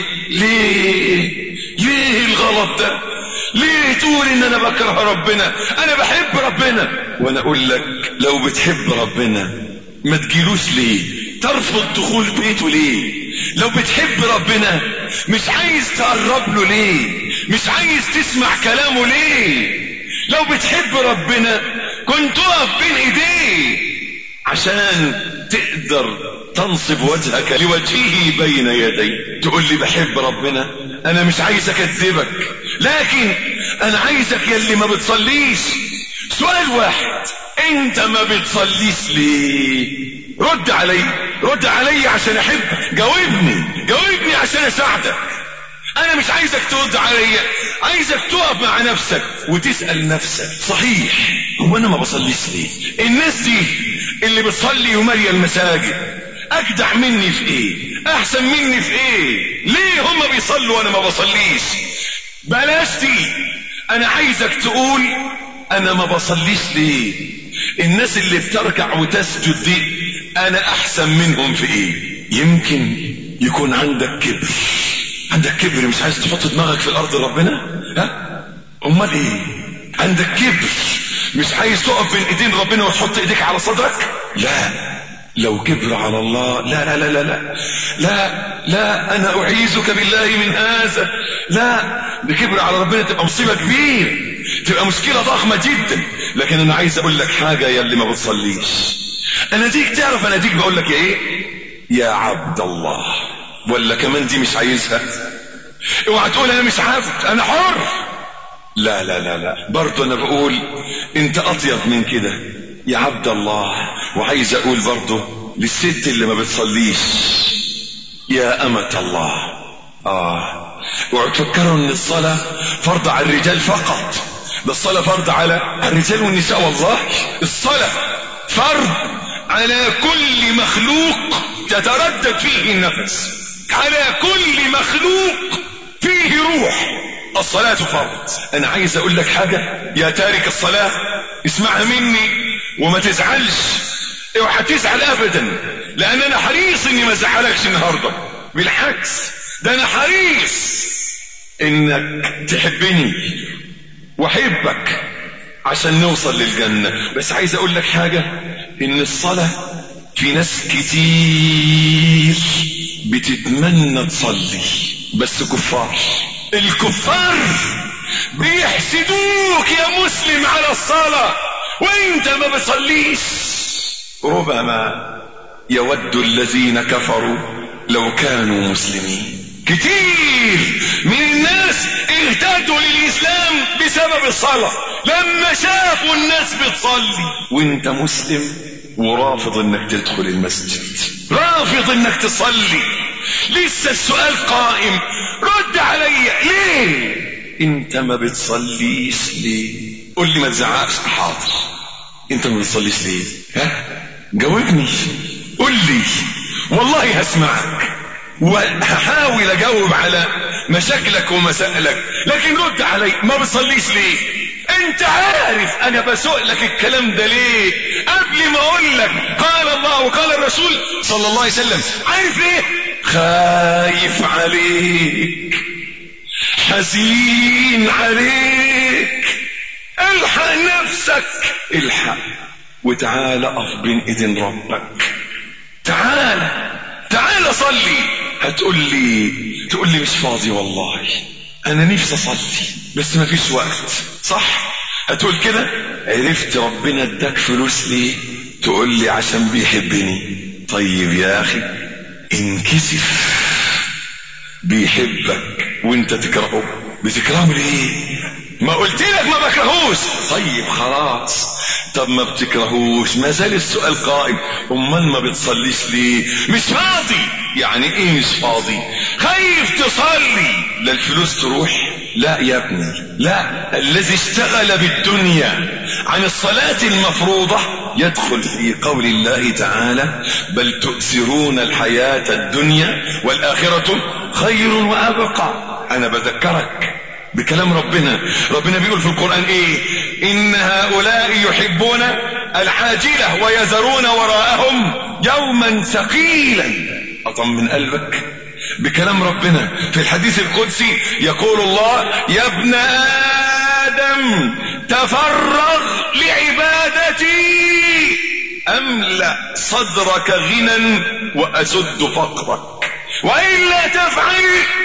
ليه ليه الغلط ده ليه تقول إن أنا بكره ربنا أنا بحب ربنا وأنا أقول لك لو بتحب ربنا ما تجيلوش ليه ترفض دخول بيته ليه لو بتحب ربنا مش عايز تقرب له ليه مش عايز تسمع كلامه ليه لو بتحب ربنا كنت تقف بين ايديه عشان تقدر تنصب وجهك لوجهه بين يديه تقول لي بحب ربنا انا مش عايز اكذبك لكن انا عايزك يلي ما بتصليش سؤال واحد انت ما بتصليش ليه رد علي رد علي عشان احبك جاوبني جاوبني عشان اساعدك انا مش عايزك ترد عليا عايزك تقف مع نفسك وتسأل نفسك صحيح هو انا ما بصليش ليه الناس دي اللي بتصلي ومالية المساجد اجدع مني في ايه احسن مني في ايه ليه هم بيصلوا وانا ما بصليش بلاش دي انا عايزك تقول انا ما بصليش ليه الناس اللي بتركع وتسجد دي انا احسن منهم في ايه يمكن يكون عندك كبر عندك كبر مش عايز تحط دماغك في الارض ربنا ها امال ايه عندك كبر مش عايز تقف بين ايدين ربنا وتحط ايديك على صدرك لا لو كبر على الله لا لا لا لا لا لا لا انا اعيذك بالله من هذا لا بكبر على ربنا تبقى مصيبه كبيره تبقى مشكله ضخمه جدا لكن انا عايز اقول لك حاجه يا اللي ما بتصليش انا ديك تعرف انا ديك بقول لك يا ايه يا عبد الله ولا كمان دي مش عايزها اوعى تقول انا مش عبد انا حر لا لا لا لا برضه انا بقول انت اطيب من كده يا عبد الله وعايز اقول برضه للست اللي ما بتصليش يا امة الله اه اوعوا تفكروا ان الصلاة فرض على الرجال فقط ده الصلاة فرض على الرجال والنساء والله الصلاة فرض على كل مخلوق تتردد فيه النفس على كل مخلوق فيه روح الصلاة فرض انا عايز اقول لك حاجة يا تارك الصلاة اسمعها مني وما تزعلش اوعى تزعل ابدا لان انا حريص اني ما ازعلكش النهارده بالعكس ده انا حريص انك تحبني واحبك عشان نوصل للجنة بس عايز اقول لك حاجة ان الصلاة في ناس كتير بتتمنى تصلي بس كفار الكفار بيحسدوك يا مسلم على الصلاة وانت ما بتصليش ربما يود الذين كفروا لو كانوا مسلمين كتير من الناس اهتدوا للإسلام بسبب الصلاة لما شافوا الناس بتصلي وانت مسلم ورافض انك تدخل المسجد رافض انك تصلي لسه السؤال قائم رد علي ليه انت ما بتصليش ليه قول لي ما تزعقش حاضر انت ما بتصليش ليه ها جاوبني قول لي والله هسمعك وهحاول اجاوب على مشاكلك ومسائلك لكن رد علي ما بتصليش ليه انت عارف انا بسؤلك الكلام ده ليه قبل ما اقول لك قال الله وقال الرسول صلى الله عليه وسلم عارف ليه خايف عليك حزين عليك الحق نفسك الحق وتعالى اقف بين ايدين ربك تعالى تعالى صلي هتقول لي تقول لي مش فاضي والله انا نفسي اصلي بس ما فيش وقت صح هتقول كده عرفت ربنا اداك فلوس ليه تقول لي عشان بيحبني طيب يا اخي انكسف بيحبك وانت تكرهه بتكرهه ليه ما قلت لك ما بكرهوش طيب خلاص طب ما بتكرهوش ما زال السؤال قائم امال ما بتصليش ليه مش فاضي يعني ايه مش فاضي خايف تصلي لا الفلوس تروح لا يا ابني لا الذي اشتغل بالدنيا عن الصلاة المفروضة يدخل في قول الله تعالى بل تؤثرون الحياة الدنيا والآخرة خير وأبقى أنا بذكرك بكلام ربنا ربنا بيقول في القرآن ايه ان هؤلاء يحبون العاجلة ويذرون وراءهم يوما ثقيلا اطمن قلبك بكلام ربنا في الحديث القدسي يقول الله يا ابن آدم تفرغ لعبادتي أملأ صدرك غنى وأسد فقرك وإلا تفعل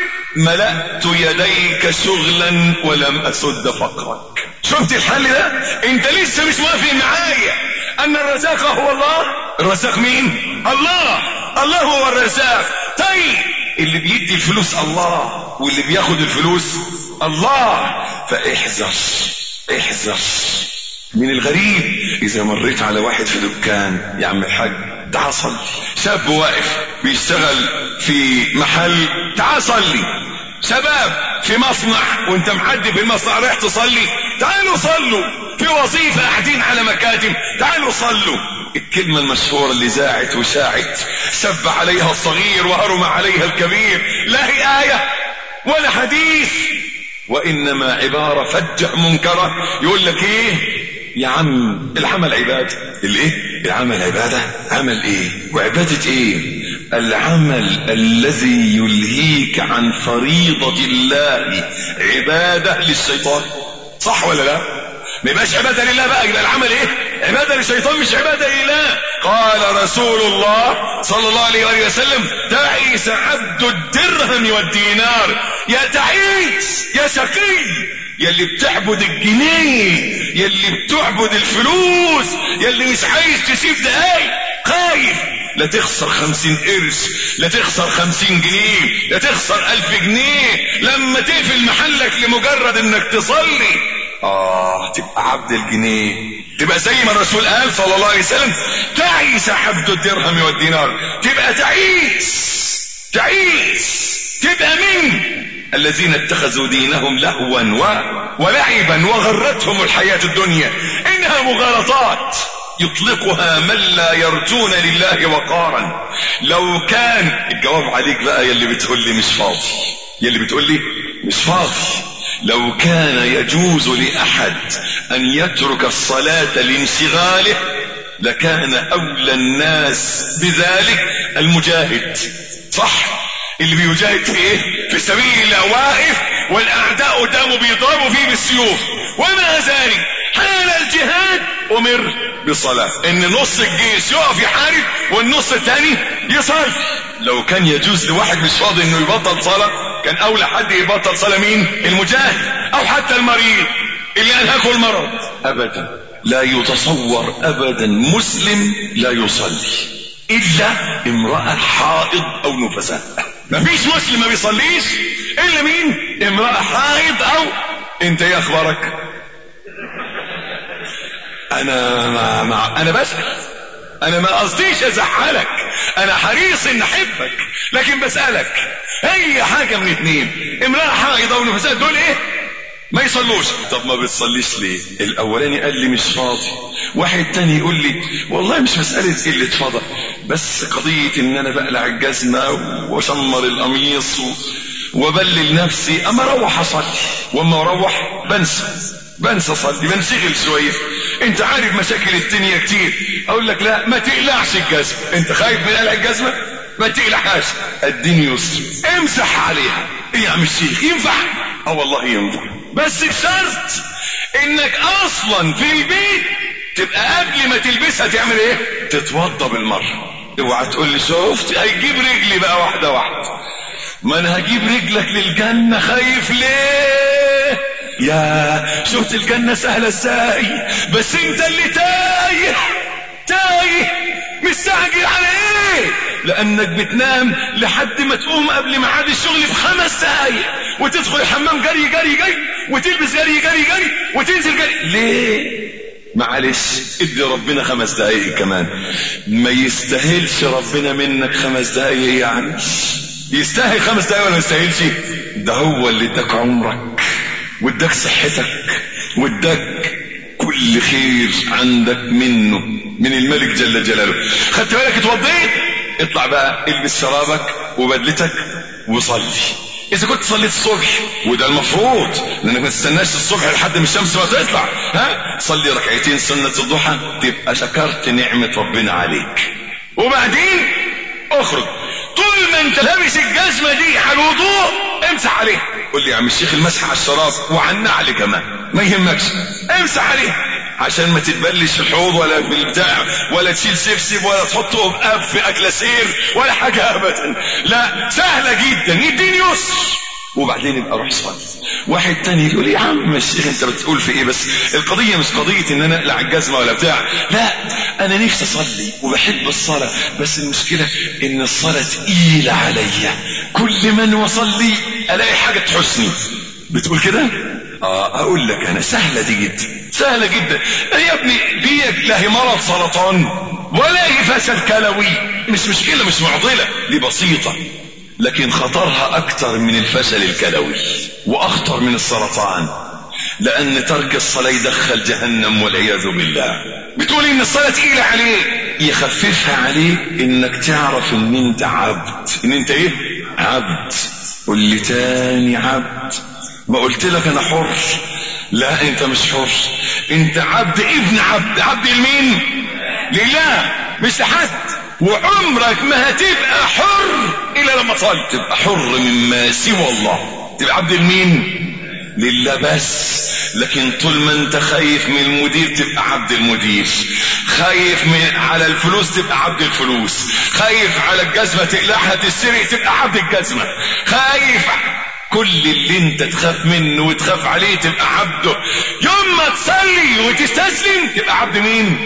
ملأت يديك شغلا ولم أسد فقرك شفت الحل ده انت لسه مش موافق معايا ان الرزاق هو الله الرزاق مين الله الله هو الرزاق طيب اللي بيدي الفلوس الله واللي بياخد الفلوس الله فاحذر احذر من الغريب اذا مريت على واحد في دكان يا عم الحاج تعال صلي شاب واقف بيشتغل في محل تعال صلي شباب في مصنع وانت معدي في المصنع رايح تصلي تعالوا صلوا في وظيفة قاعدين على مكاتب تعالوا صلوا الكلمة المشهورة اللي زاعت وشاعت سب عليها الصغير وهرم عليها الكبير لا هي آية ولا حديث وإنما عبارة فجة منكرة يقول لك إيه يا عم العمل عبادة الايه العمل عبادة عمل ايه وعبادة ايه العمل الذي يلهيك عن فريضة الله عبادة للشيطان صح ولا لا ما يبقاش عبادة لله بقى يبقى العمل ايه عبادة للشيطان مش عبادة لله قال رسول الله صلى الله عليه وآله وسلم تعيس عبد الدرهم والدينار يا تعيس يا شقي يلي بتعبد الجنيه يلي بتعبد الفلوس يلي مش عايز تسيب دقايق خايف لا تخسر خمسين قرش لا تخسر خمسين جنيه لا تخسر ألف جنيه لما تقفل محلك لمجرد انك تصلي اه تبقى عبد الجنيه تبقى زي ما الرسول قال صلى الله عليه وسلم تعيس عبد الدرهم والدينار تبقى تعيس تعيس تبقى مين الذين اتخذوا دينهم لهوا و... ولعبا وغرتهم الحياة الدنيا إنها مغالطات يطلقها من لا يرجون لله وقارا لو كان الجواب عليك بقى يلي بتقول لي مش فاضي يلي بتقول لي مش فاضي لو كان يجوز لأحد أن يترك الصلاة لانشغاله لكان أولى الناس بذلك المجاهد صح اللي بيجاهد في ايه في سبيل الله واقف والاعداء قدامه بيضربوا فيه بالسيوف وما ذلك حال الجهاد امر بصلاة ان نص الجيش يقف يحارب والنص الثاني يصلي لو كان يجوز لواحد مش فاضي انه يبطل صلاة كان اولى حد يبطل صلاة مين المجاهد او حتى المريض اللي انهكه المرض ابدا لا يتصور ابدا مسلم لا يصلي الا امرأة حائض او نفساء مفيش مسلم ما بيصليش الا مين امرأة حائض او انت ايه اخبارك انا ما, ما انا بسأل انا ما قصديش ازعلك انا حريص ان احبك لكن بسألك اي حاجة من اتنين امرأة حائض او نفساء دول ايه ما يصلوش طب ما بتصليش ليه الاولاني قال لي مش فاضي واحد تاني يقول لي والله مش مسألة قلة فضل بس قضية ان انا بقلع الجزمة واشمر القميص و... وبلل نفسي اما اروح اصلي واما اروح بنسى بنسى اصلي بنشغل شوية انت عارف مشاكل الدنيا كتير اقول لك لا ما تقلعش الجزمة انت خايف من قلع الجزمة ما تقلعهاش الدين يسر امسح عليها ايه يا عم الشيخ ينفع اه والله ينفع بس بشرط انك اصلا في البيت تبقى قبل ما تلبسها تعمل ايه تتوضى بالمره اوعى تقول لي شفت هيجيب رجلي بقى واحده واحده ما انا هجيب رجلك للجنه خايف ليه يا شفت الجنه سهله ازاي بس انت اللي تايه تايه مستعجل على ايه لانك بتنام لحد ما تقوم قبل ميعاد الشغل بخمس دقايق وتدخل الحمام جري جري جري وتلبس جري جري جري وتنزل جري ليه معلش ادي ربنا خمس دقايق كمان ما يستاهلش ربنا منك خمس دقايق يعني يستاهل خمس دقايق ولا ما يستاهلش ده هو اللي اداك عمرك واداك صحتك واداك كل خير عندك منه من الملك جل جلاله خدت بالك اتوضيت اطلع بقى البس شرابك وبدلتك وصلي اذا كنت صليت الصبح وده المفروض لانك ما تستناش الصبح لحد ما الشمس ما تطلع ها صلي ركعتين سنة الضحى تبقى شكرت نعمة ربنا عليك وبعدين اخرج طول ما انت لابس الجزمة دي على الوضوء امسح عليها قول لي يا عم الشيخ المسح على الشراب وعلى النعل كمان ما يهمكش امسح عليها عشان ما تتبلش في الحوض ولا في البتاع ولا تشيل سبسب ولا تحطه بقاب في اكلاسير ولا حاجة ابدا لا سهلة جدا يديني يسر وبعدين يبقى روح صلي واحد تاني يقول يا عم الشيخ انت بتقول في ايه بس القضية مش قضية ان انا اقلع الجزمة ولا بتاع لا انا نفسي اصلي وبحب الصلاة بس المشكلة ان الصلاة تقيلة عليا كل من وصلي الاقي حاجة تحسني بتقول كده اه اقول لك انا سهلة دي جدا سهلة جدا يا ابني دي لا هي مرض سرطان ولا هي فشل كلوي مش مشكلة مش معضلة دي بسيطة لكن خطرها اكتر من الفشل الكلوي واخطر من السرطان لان ترك الصلاة يدخل جهنم والعياذ بالله بتقول ان الصلاة تقيلة عليك يخففها عليك انك تعرف ان انت عبد ان انت ايه عبد قل لي تاني عبد ما قلت لك انا حر لا انت مش حر انت عبد ابن عبد عبد لمين لله مش لحد وعمرك ما هتبقى حر الا لما تصلي تبقى حر مما سوى الله تبقى عبد لمين لله بس لكن طول ما انت خايف من المدير تبقى عبد المدير خايف من على الفلوس تبقى عبد الفلوس خايف على الجزمة تقلعها تسرق تبقى عبد الجزمة خايف كل اللي انت تخاف منه وتخاف عليه تبقى عبده يوم ما تصلي وتستسلم تبقى عبد مين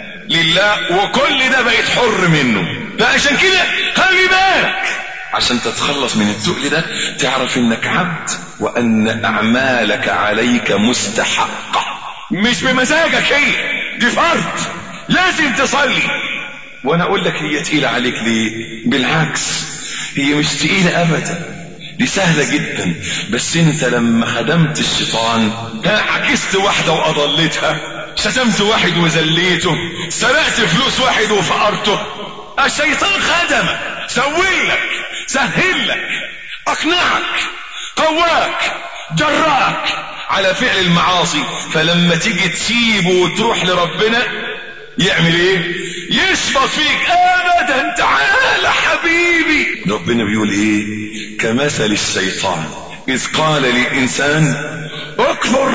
لله وكل ده بقيت حر منه فعشان كده خلي بالك عشان تتخلص من التقل ده تعرف انك عبد وان اعمالك عليك مستحقة مش بمزاجك هي دي فرض لازم تصلي وانا اقول لك هي تقيلة عليك ليه بالعكس هي مش تقيلة ابدا دي سهلة جدا بس انت لما خدمت الشيطان عكست واحدة واضلتها شتمت واحد وذليته سرقت فلوس واحد وفقرته الشيطان خدمك سوي لك سهل لك اقنعك قواك جراك على فعل المعاصي فلما تيجي تسيبه وتروح لربنا يعمل ايه يشفط فيك ابدا تعال حبيبي ربنا بيقول ايه كمثل الشيطان اذ قال للانسان اكفر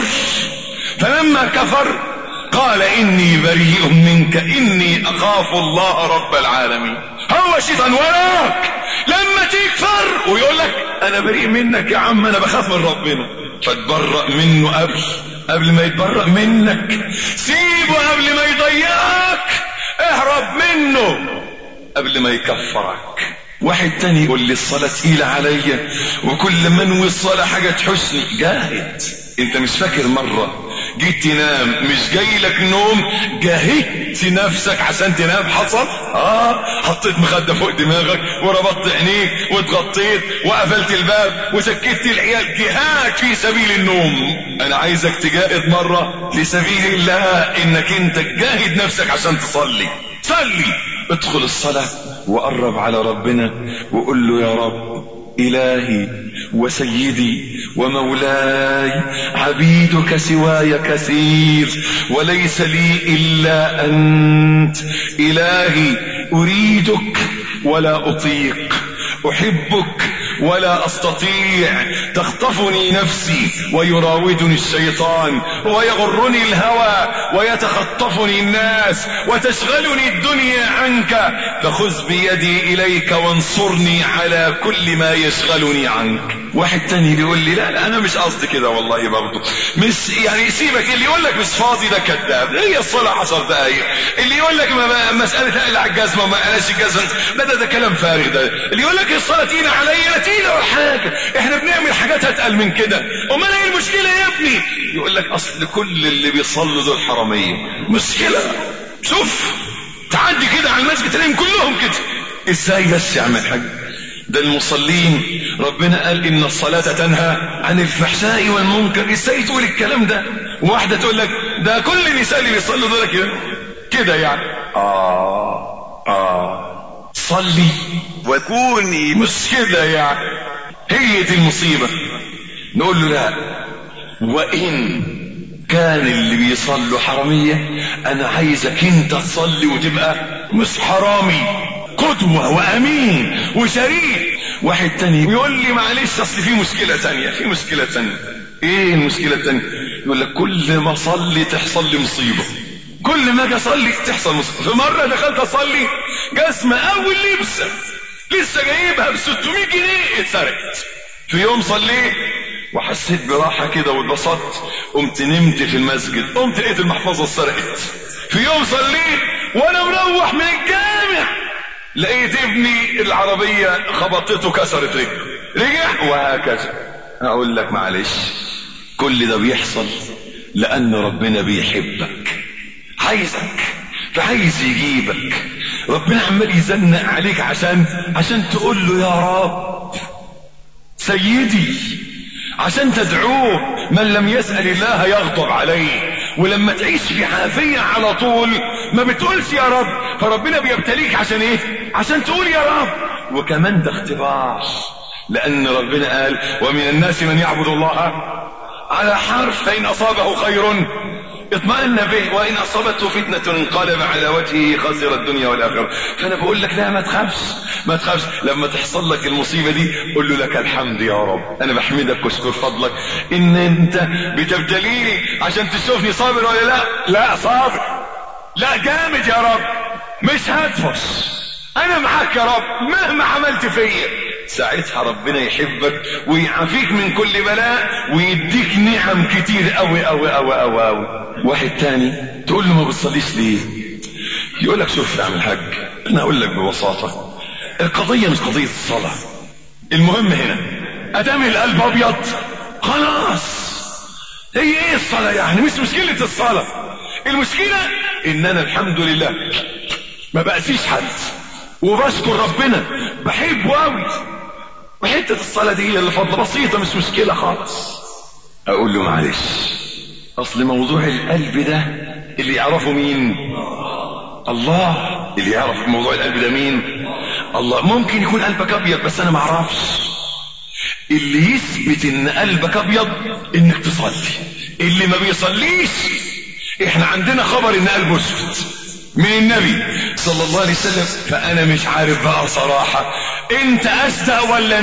فلما كفر قال اني بريء منك اني اخاف الله رب العالمين هو الشيطان وراك لما تكفر ويقول لك انا بريء منك يا عم انا بخاف من ربنا فتبرأ منه قبل قبل ما يتبرأ منك سيبه قبل ما يضيعك اهرب منه قبل ما يكفرك واحد تاني يقول لي الصلاة تقيلة عليا وكل منوي الصلاة حاجة تحسني جاهد انت مش فاكر مرة جيت تنام مش جاي لك نوم جاهدت نفسك عشان تنام حصل اه حطيت مخدة فوق دماغك وربطت عينيك واتغطيت وقفلت الباب وسكت العيال جهاد في سبيل النوم انا عايزك تجاهد مرة في سبيل الله انك انت تجاهد نفسك عشان تصلي صلي ادخل الصلاة وقرب على ربنا وقول له يا رب إلهي وسيدي ومولاي عبيدك سواي كثير وليس لي إلا أنت إلهي أريدك ولا أطيق أحبك ولا أستطيع تخطفني نفسي ويراودني الشيطان ويغرني الهوى ويتخطفني الناس وتشغلني الدنيا عنك فخذ بيدي إليك وانصرني على كل ما يشغلني عنك واحد تاني بيقول لي لا لا أنا مش قصدي كده والله برضه مش يعني سيبك اللي يقول لك مش فاضي ده كذاب هي الصلاة عشر دقايق اللي يقول لك ما ما مسألة اقلع الجزمة وما قلعش الجزمة ده, ده, ده كلام فارغ ده اللي يقول لك الصلاة تقيلة عليا تقيلة ولا حاجة احنا بنعمل حاجات اتقل من كده امال ايه المشكلة يا ابني يقول لك اصل كل اللي بيصلوا دول حرامية مشكلة شوف تعدي كده على المسجد تلاقيهم كلهم كده ازاي بس يا عم الحاج ده المصلين ربنا قال ان الصلاة تنهى عن الفحشاء والمنكر ازاي تقول الكلام ده واحدة تقول لك ده كل النساء اللي بيصلوا دول كده كده يعني اه اه صلي وكوني مش كده يعني هي دي المصيبة نقول له لا وإن كان اللي بيصلوا حرامية أنا عايزك أنت تصلي وتبقى مش حرامي قدوة وأمين وشريك واحد تاني يقول لي معلش أصل في مشكلة تانية في مشكلة تانية إيه المشكلة التانية يقول لك كل ما أصلي تحصل لي مصيبة كل ما اجي اصلي تحصل مصيبه في مره دخلت اصلي جزمه اول لبسه لسه جايبها ب 600 جنيه اتسرقت في يوم صليت وحسيت براحة كده واتبسطت قمت نمت في المسجد قمت لقيت المحفظة اتسرقت في يوم صليت وانا مروح من الجامع لقيت ابني العربية خبطته كسرت رجله رجع وهكذا اقول لك معلش كل ده بيحصل لان ربنا بيحبك عايزك فعايز يجيبك ربنا عمال يزنق عليك عشان عشان تقول له يا رب سيدي عشان تدعوه من لم يسأل الله يغضب عليه ولما تعيش في عافية على طول ما بتقولش يا رب فربنا بيبتليك عشان ايه عشان تقول يا رب وكمان ده اختبار لأن ربنا قال ومن الناس من يعبد الله على حرف فإن أصابه خير اطمأن به وإن أصابته فتنة انقلب على وجهه خسر الدنيا والآخرة فأنا بقول لك لا ما تخافش ما تخافش لما تحصل لك المصيبة دي قول له لك الحمد يا رب أنا بحمدك واشكر فضلك إن أنت بتبتليني عشان تشوفني صابر ولا لا لا صابر لا جامد يا رب مش هدفش أنا معاك يا رب مهما عملت فيا ساعتها ربنا يحبك ويعافيك من كل بلاء ويديك نعم كتير قوي قوي قوي قوي قوي واحد تاني تقول له ما بتصليش ليه يقول لك شوف يا عم الحاج انا اقول لك ببساطه القضيه مش قضيه الصلاه المهم هنا ادام القلب ابيض خلاص هي ايه الصلاه يعني مش مشكله الصلاه المشكله ان انا الحمد لله ما بأذيش حد وبشكر ربنا بحبه قوي وحته الصلاه دي هي اللي فضل بسيطه مش مشكله خالص اقول له معلش اصل موضوع القلب ده اللي يعرفه مين الله اللي يعرف موضوع القلب ده مين الله ممكن يكون قلبك ابيض بس انا ما اعرفش اللي يثبت ان قلبك ابيض انك تصلي اللي ما بيصليش احنا عندنا خبر ان قلبه اسود من النبي صلى الله عليه وسلم فانا مش عارف بقى صراحة انت اصدق ولا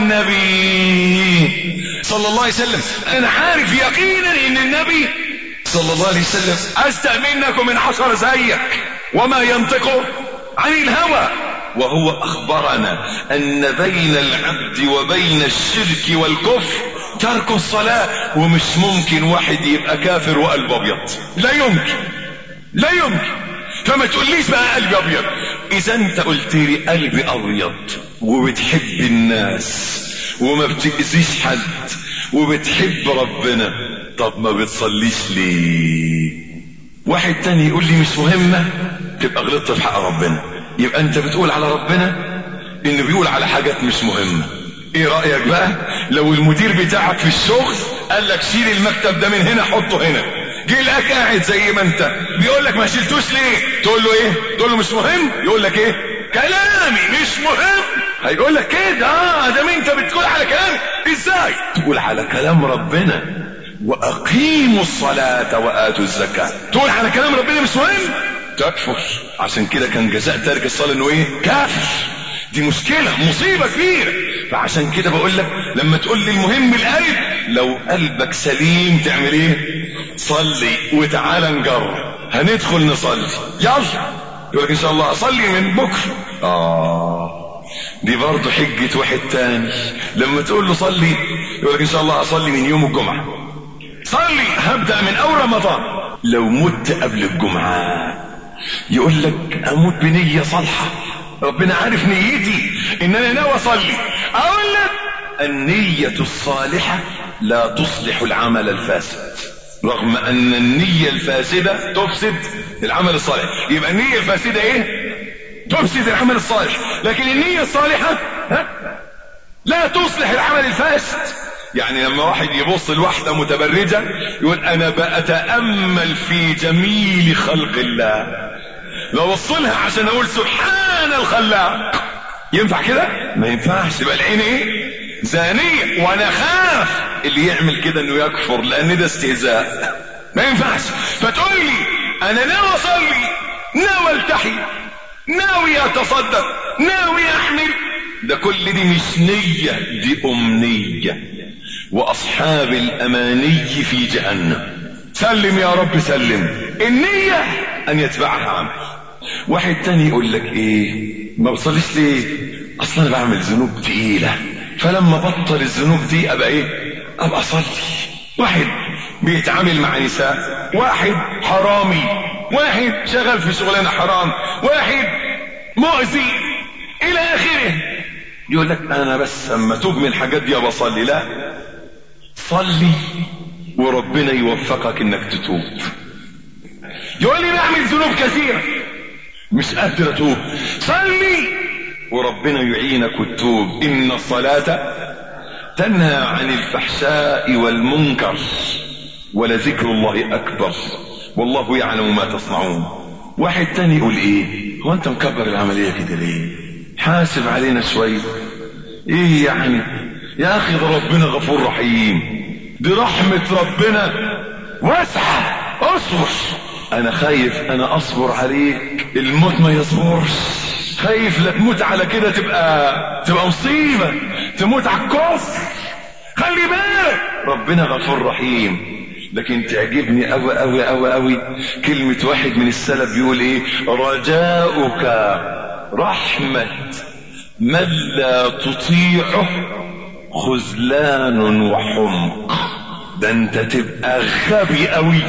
النبي صلى الله عليه وسلم انا عارف يقينا ان النبي صلى الله عليه وسلم اصدق منك ومن عشر زيك وما ينطق عن الهوى وهو اخبرنا ان بين العبد وبين الشرك والكفر ترك الصلاة ومش ممكن واحد يبقى كافر وقلبه ابيض لا يمكن لا يمكن فما تقوليش بقى قلبي ابيض اذا انت قلت لي قلبي ابيض وبتحب الناس وما بتأذيش حد وبتحب ربنا طب ما بتصليش ليه واحد تاني يقول لي مش مهمة تبقى غلطت في حق ربنا يبقى انت بتقول على ربنا انه بيقول على حاجات مش مهمة ايه رأيك بقى لو المدير بتاعك في الشغل قال لك شيل المكتب ده من هنا حطه هنا جه لك قاعد زي ما انت بيقول لك ما شلتوش ليه تقول له ايه تقول له مش مهم يقول لك ايه كلامي مش مهم هيقول لك كده اه ده انت بتقول على كلامي ازاي تقول على كلام ربنا واقيموا الصلاة واتوا الزكاة تقول على كلام ربنا مش مهم تكفر عشان كده كان جزاء تارك الصلاة انه ايه كافر دي مشكلة مصيبة كبيرة فعشان كده بقول لك لما تقول لي المهم القلب لو قلبك سليم تعمل ايه صلي وتعالى نجرب هندخل نصلي يلا يقول لك ان شاء الله اصلي من بكره اه دي برضه حجة واحد تاني لما تقول له صلي يقول لك ان شاء الله اصلي من يوم الجمعة صلي هبدأ من اول رمضان لو مت قبل الجمعة يقول لك اموت بنية صالحة ربنا عارف نيتي ان انا ناوي اصلي اقول لك النية الصالحة لا تصلح العمل الفاسد رغم ان النية الفاسدة تفسد العمل الصالح يبقى النية الفاسدة ايه تفسد العمل الصالح لكن النية الصالحة ها؟ لا تصلح العمل الفاسد يعني لما واحد يبص لواحدة متبرجة يقول انا بأتأمل في جميل خلق الله لو بص لها عشان اقول سبحان الخلاق ينفع كده ما ينفعش يبقى العين ايه زانية وانا خاف اللي يعمل كده انه يكفر لان ده استهزاء ما ينفعش فتقول لي انا ناوي اصلي ناوي التحي ناوي اتصدق ناوي احمل ده كل دي مش نية دي امنية واصحاب الاماني في جهنم سلم يا رب سلم النية ان يتبعها عمل واحد تاني يقول لك ايه ما بصليش ليه اصلا انا بعمل ذنوب تقيلة فلما بطل الذنوب دي ابقى ايه ابقى اصلي واحد بيتعامل مع نساء واحد حرامي واحد شغال في شغلانة حرام واحد مؤذي الى اخره يقول لك انا بس اما توب من الحاجات دي بصلي لا صلي وربنا يوفقك انك تتوب يقول لي بعمل ذنوب كثيرة مش قادر اتوب صلي وربنا يعينك وتتوب ان الصلاة تنهى عن الفحشاء والمنكر ولذكر الله اكبر والله يعلم ما تصنعون واحد تاني يقول ايه هو انت مكبر العملية كده ليه حاسب علينا شوية ايه يعني يا اخي ده ربنا غفور رحيم دي رحمة ربنا واسعة اصبر انا خايف انا اصبر عليك الموت ما يصبرش خايف لا تموت على كده تبقى تبقى مصيبة تموت على الكفر خلي بالك ربنا غفور رحيم لكن تعجبني قوي قوي قوي قوي كلمة واحد من السلف بيقول ايه رجاؤك رحمة من لا تطيعه خذلان وحمق ده انت تبقى غبي قوي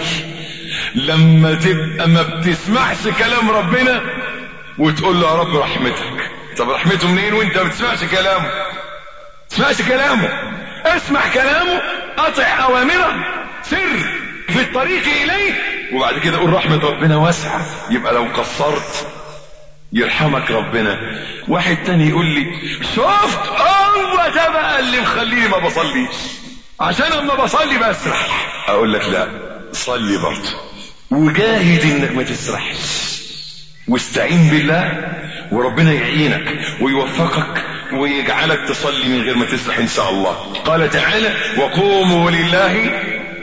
لما تبقى ما بتسمعش كلام ربنا وتقول له يا رب رحمتك طب رحمته منين وانت ما بتسمعش كلامه تسمعش كلامه اسمع كلامه اطع اوامره سر في الطريق اليه وبعد كده قول رحمة ربنا واسعة يبقى لو قصرت يرحمك ربنا واحد تاني يقول لي شفت هو ده بقى اللي مخليني ما بصليش عشان اما بصلي بسرح اقول لك لا صلي برضه وجاهد انك ما تسرحش واستعين بالله وربنا يعينك ويوفقك ويجعلك تصلي من غير ما تسرح ان شاء الله قال تعالى وقوموا لله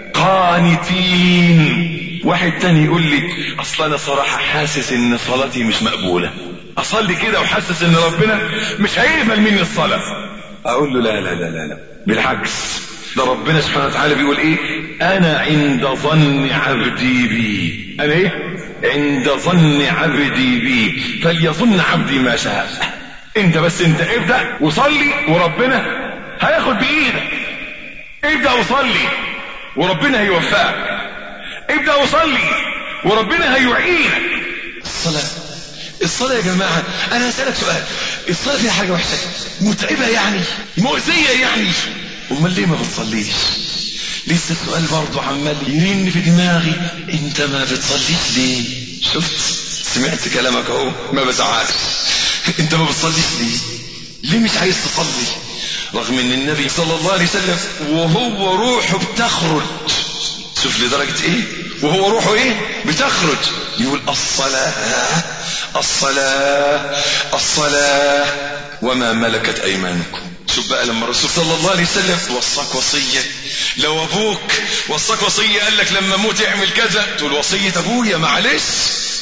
قانتين واحد تاني يقول لي اصل انا صراحة حاسس ان صلاتي مش مقبولة اصلي كده وحاسس ان ربنا مش هيقبل مني الصلاة اقول له لا لا لا لا, لا. بالعكس ده ربنا سبحانه وتعالى بيقول ايه انا عند ظن عبدي بي انا ايه عند ظن عبدي بي فليظن عبدي ما شاء انت بس انت ابدأ وصلي وربنا هياخد بايدك ابدأ وصلي وربنا هيوفقك ابدأ وصلي وربنا هيعينك الصلاة الصلاة يا جماعة أنا هسألك سؤال الصلاة فيها حاجة وحشة متعبة يعني مؤذية يعني أمال ليه ما بتصليش لسه السؤال برضه عمال يرن في دماغي انت ما بتصليش ليه شفت سمعت كلامك اهو ما بزعقش انت ما بتصليش ليه ليه مش عايز تصلي رغم ان النبي صلى الله عليه وسلم وهو روحه بتخرج شوف لدرجة ايه وهو روحه ايه بتخرج يقول الصلاة الصلاة الصلاة وما ملكت ايمانكم شوف بقى لما الرسول صلى الله عليه وسلم وصاك وصية لو ابوك وصاك وصية قال لك لما موت اعمل كذا تقول وصية ابويا معلش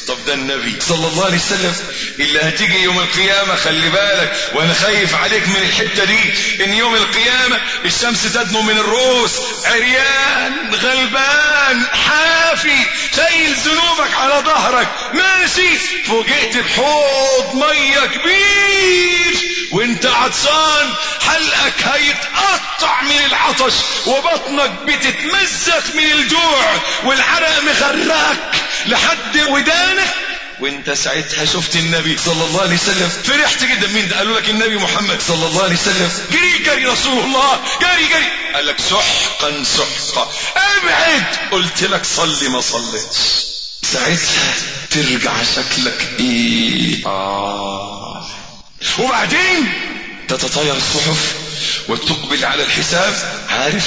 طب ده النبي صلى الله عليه وسلم اللي هتيجي يوم القيامة خلي بالك وانا خايف عليك من الحتة دي ان يوم القيامة الشمس تدنو من الرؤوس عريان غلبان حافي شايل ذنوبك على ظهرك ماشي فوجئت بحوض مية كبير وانت عطشان حلقك هيتقطع من العطش وبطنك بتتمزق من الجوع والعرق مغرقك لحد ودانك وانت ساعتها شفت النبي صلى الله عليه وسلم فرحت جدا مين ده قالوا لك النبي محمد صلى الله عليه وسلم جري جري رسول الله جري جري قال لك سحقا سحقا ابعد قلت لك صلي ما صليتش ساعتها ترجع شكلك ايه آه. وبعدين تتطاير الصحف وتقبل على الحساب عارف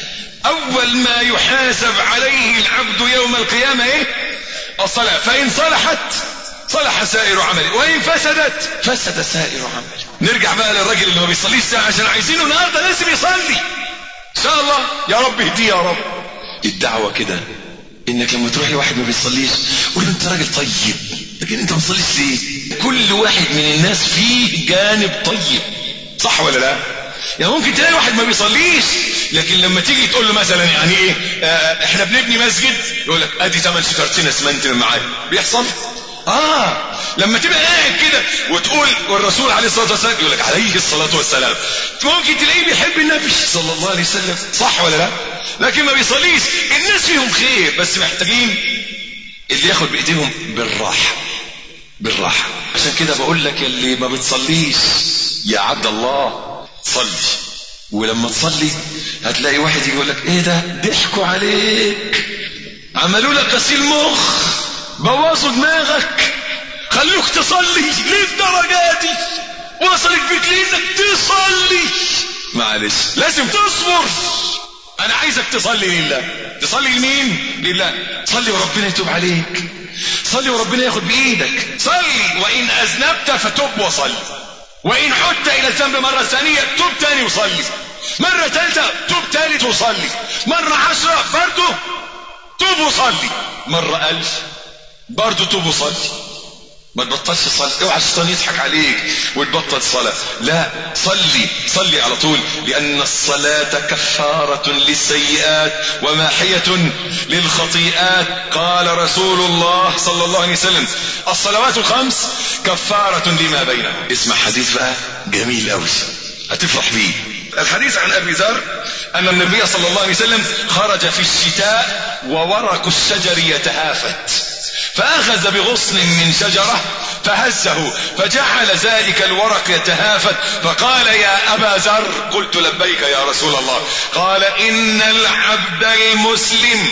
اول ما يحاسب عليه العبد يوم القيامة ايه الصلاة فان صلحت صلح سائر عمله وان فسدت فسد سائر عمله نرجع بقى للراجل اللي ما بيصليش ساعة عشان عايزينه النهارده لازم يصلي ان شاء الله يا رب اهديه يا رب الدعوة كده انك لما تروح لواحد ما بيصليش قول له انت راجل طيب لكن انت ما بتصليش ليه كل واحد من الناس فيه جانب طيب صح ولا لا يعني ممكن تلاقي واحد ما بيصليش لكن لما تيجي تقول له مثلا يعني ايه آه احنا بنبني مسجد يقول لك ادي ثمن شكرتين اسمنت من معايا بيحصل اه لما تبقى قاعد كده وتقول والرسول عليه الصلاه والسلام يقول لك عليه الصلاه والسلام ممكن تلاقيه بيحب النبي صلى الله عليه وسلم صح ولا لا لكن ما بيصليش الناس فيهم خير بس محتاجين اللي ياخد بايديهم بالراحه بالراحه عشان كده بقول لك اللي ما بتصليش يا عبد الله صلي ولما تصلي هتلاقي واحد يقول لك ايه ده ضحكوا عليك عملوا لك غسيل مخ بوظوا دماغك خلوك تصلي ليه الدرجة دي وصلت بك انك تصلي معلش لازم تصبر انا عايزك تصلي لله تصلي لمين لله صلي وربنا يتوب عليك صلي وربنا ياخد بايدك صلي وان اذنبت فتب وصلي وإن عدت إلى الذنب مرة ثانية تب تاني وصلي مرة ثالثة تب تالت وصلي مرة عشرة برضه تب وصلي مرة ألف برضه تب وصلي ما تبطلش تصلي اوعى الشيطان يضحك عليك وتبطل صلاة لا صلي صلي على طول لأن الصلاة كفارة للسيئات وماحية للخطيئات قال رسول الله صلى الله عليه وسلم الصلوات الخمس كفارة لما بينها اسمع حديث بقى جميل قوي هتفرح بيه الحديث عن ابي ذر ان النبي صلى الله عليه وسلم خرج في الشتاء وورق الشجر يتهافت فأخذ بغصن من شجرة فهزه فجعل ذلك الورق يتهافت فقال يا أبا ذر قلت لبيك يا رسول الله قال إن العبد المسلم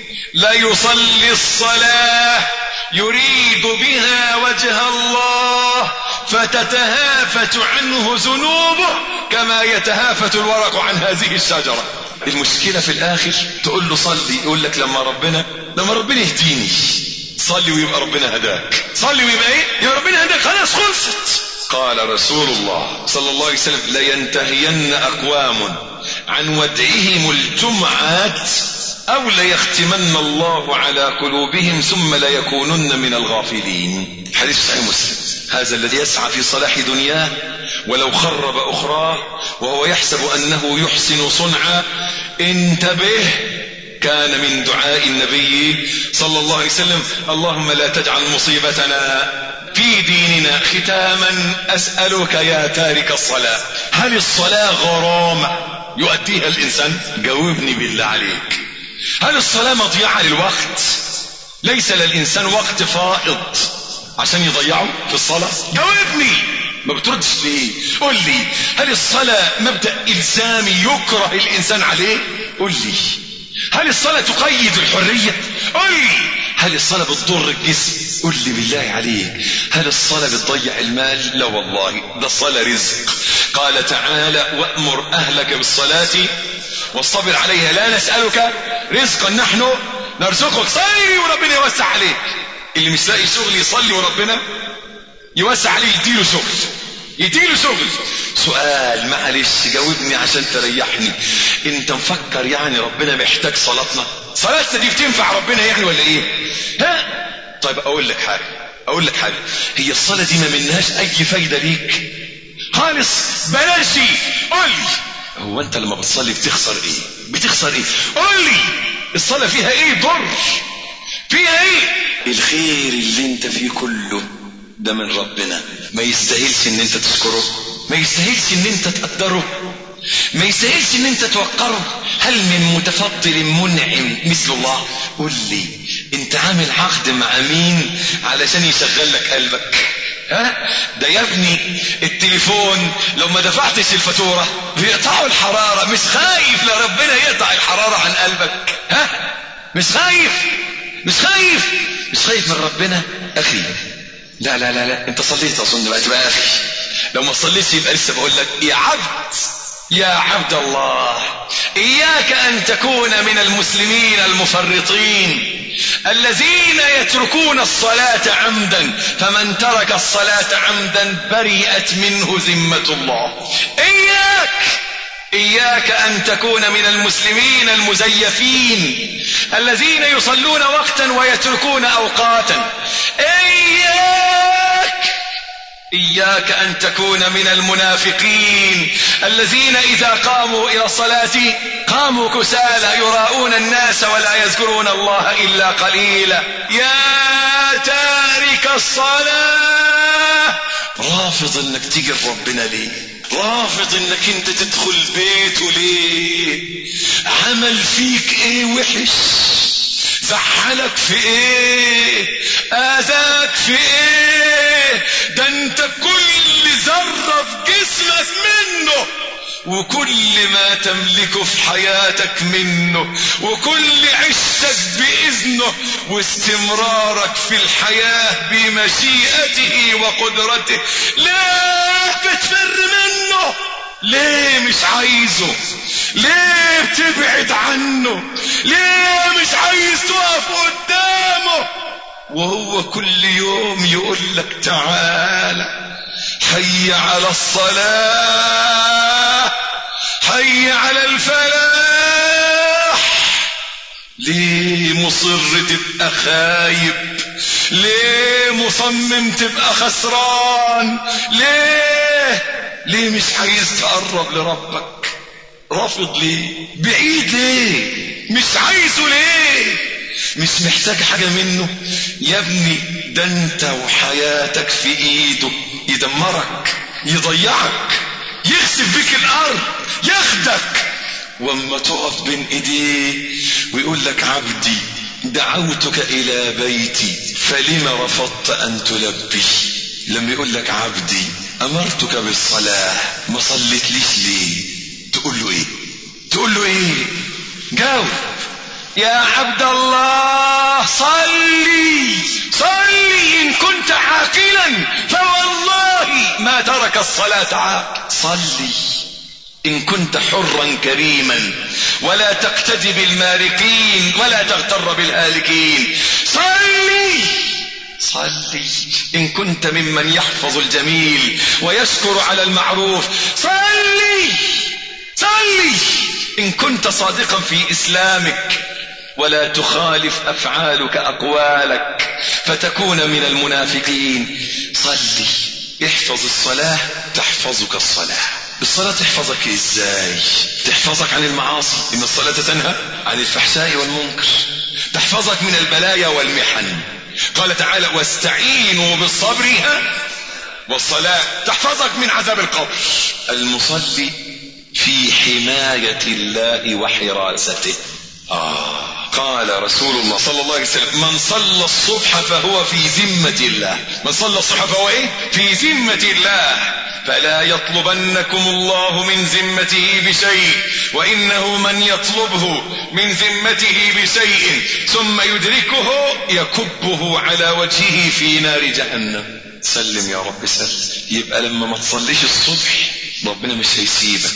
ليصلي الصلاة يريد بها وجه الله فتتهافت عنه ذنوبه كما يتهافت الورق عن هذه الشجرة المشكلة في الآخر تقول له صلي يقول لك لما ربنا لما ربنا يهديني صلي ويبقى ربنا هداك صلي ويبقى ايه يبقى ربنا هداك خلاص خلصت قال رسول الله صلى الله عليه وسلم لينتهين اقوام عن ودعهم الجمعات او ليختمن الله على قلوبهم ثم ليكونن من الغافلين حديث صحيح مسلم هذا الذي يسعى في صلاح دنياه ولو خرب اخراه وهو يحسب انه يحسن صنعا انتبه كان من دعاء النبي صلى الله عليه وسلم اللهم لا تجعل مصيبتنا في ديننا ختاما أسألك يا تارك الصلاة هل الصلاة غرامة يؤديها الإنسان جاوبني بالله عليك هل الصلاة مضيعة للوقت ليس للإنسان وقت فائض عشان يضيعه في الصلاة جاوبني ما بتردش ليه قول لي هل الصلاة مبدأ إلزامي يكره الإنسان عليه قول لي هل الصلاة تقيد الحرية قل لي هل الصلاة بتضر الجسم قل لي بالله عليك هل الصلاة بتضيع المال لا والله ده الصلاة رزق قال تعالى وأمر أهلك بالصلاة واصطبر عليها لا نسألك رزقا نحن نرزقك صلي وربنا يوسع عليك اللي مش لاقي شغل يصلي وربنا يوسع عليه يديله شغل يديله شغل سؤال معلش جاوبني عشان تريحني انت مفكر يعني ربنا محتاج صلاتنا صلاتنا دي بتنفع ربنا يعني ولا ايه ها طيب طيب اقول لك حاجه اقول لك حاجه هي الصلاه دي ما منهاش اي فايده ليك خالص بلاش قول لي هو انت لما بتصلي بتخسر ايه بتخسر ايه قول لي الصلاه فيها ايه ضر فيها ايه الخير اللي انت فيه كله ده من ربنا ما يستاهلش ان انت تشكره ما يستاهلش ان انت تقدره ما يستاهلش ان انت توقره هل من متفضل منعم مثل الله قل لي انت عامل عقد مع مين علشان يشغل لك قلبك ها ده يا ابني التليفون لو ما دفعتش الفاتورة بيقطعوا الحرارة مش خايف لربنا يقطع الحرارة عن قلبك ها مش خايف مش خايف مش خايف من ربنا اخي لا لا لا لا انت صليت اظن بقى تبقى اخي لو ما صليتش يبقى لسه بقول لك يا عبد يا عبد الله اياك ان تكون من المسلمين المفرطين الذين يتركون الصلاة عمدا فمن ترك الصلاة عمدا برئت منه ذمة الله اياك اياك ان تكون من المسلمين المزيفين الذين يصلون وقتا ويتركون اوقاتا اياك إياك أن تكون من المنافقين الذين إذا قاموا إلى الصلاة قاموا كسالى يراءون الناس ولا يذكرون الله إلا قليلا يا تارك الصلاة رافض انك تيجي ربنا ليه رافض انك انت تدخل بيته ليه عمل فيك ايه وحش زعلك في ايه اذاك في ايه ده انت كل ذرة في جسمك منه وكل ما تملكه في حياتك منه وكل عشتك بإذنه واستمرارك في الحياة بمشيئته وقدرته لا بتفر منه ليه مش عايزه ليه بتبعد عنه ليه مش عايز تقف قدامه وهو كل يوم يقول لك تعالى حي على الصلاة حي على الفلاح ليه مصر تبقى خايب ليه مصمم تبقى خسران ليه ليه مش عايز تقرب لربك رافض ليه بعيد ليه مش عايزه ليه مش محتاج حاجة منه يا ابني ده انت وحياتك في ايده يدمرك يضيعك يخسف بك الارض ياخدك واما تقف بين ايديه ويقول لك عبدي دعوتك الى بيتي فلما رفضت ان تلبي لما يقول لك عبدي امرتك بالصلاة ما صليتليش ليه تقول له ايه تقول له ايه جاوب يا عبد الله صلي صلي ان كنت عاقلا فوالله ما ترك الصلاة عاقل صلي إن كنت حرا كريما ولا تقتدي بالمارقين ولا تغتر بالهالكين صلي صلي إن كنت ممن يحفظ الجميل ويشكر على المعروف صلي صلي إن كنت صادقا في إسلامك ولا تخالف أفعالك أقوالك فتكون من المنافقين صلي احفظ الصلاة تحفظك الصلاة الصلاة تحفظك ازاي تحفظك عن المعاصي ان الصلاة تنهى عن الفحشاء والمنكر تحفظك من البلايا والمحن قال تعالى واستعينوا بالصبر والصلاة تحفظك من عذاب القبر المصلي في حماية الله وحراسته آه قال رسول الله صلى الله عليه وسلم من صلى الصبح فهو في ذمة الله من صلى الصبح فهو ايه في ذمة الله فلا يطلبنكم الله من ذمته بشيء وإنه من يطلبه من ذمته بشيء ثم يدركه يكبه على وجهه في نار جهنم سلم يا رب سلم يبقى لما ما تصليش الصبح ربنا مش هيسيبك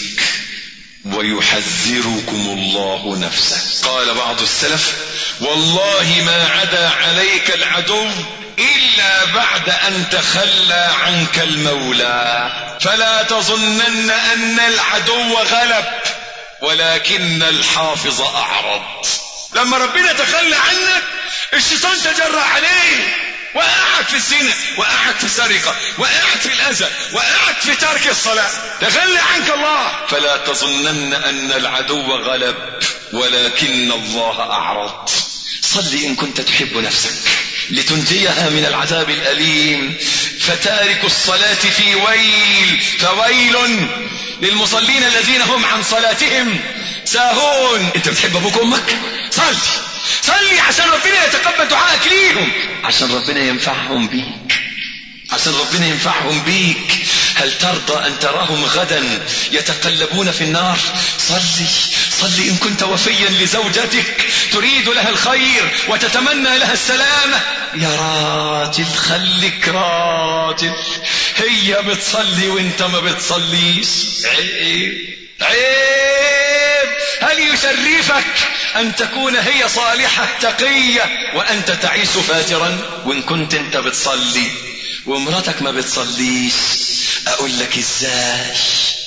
ويحذركم الله نفسه قال بعض السلف والله ما عدا عليك العدو إلا بعد أن تخلى عنك المولى فلا تظنن أن العدو غلب ولكن الحافظ أعرض لما ربنا تخلى عنك الشيطان تجرأ عليه وقعك في الزنا وقعك في السرقة وقعك في الأذى وقعك في ترك الصلاة تخلى عنك الله فلا تظنن أن العدو غلب ولكن الله أعرض صل إن كنت تحب نفسك لتنجيها من العذاب الأليم فتارك الصلاة في ويل فويل للمصلين الذين هم عن صلاتهم ساهون انت بتحب ابوك وامك صلي صلي عشان ربنا يتقبل دعائك ليهم عشان ربنا ينفعهم بيك عشان ربنا ينفعهم بيك هل ترضى أن تراهم غدا يتقلبون في النار صلي صلي إن كنت وفيا لزوجتك تريد لها الخير وتتمنى لها السلامة يا راجل خليك راجل هي بتصلي وانت ما بتصليش عيب عيب هل يشرفك أن تكون هي صالحة تقية وأنت تعيش فاجرا وإن كنت أنت بتصلي ومراتك ما بتصليش اقول لك ازاي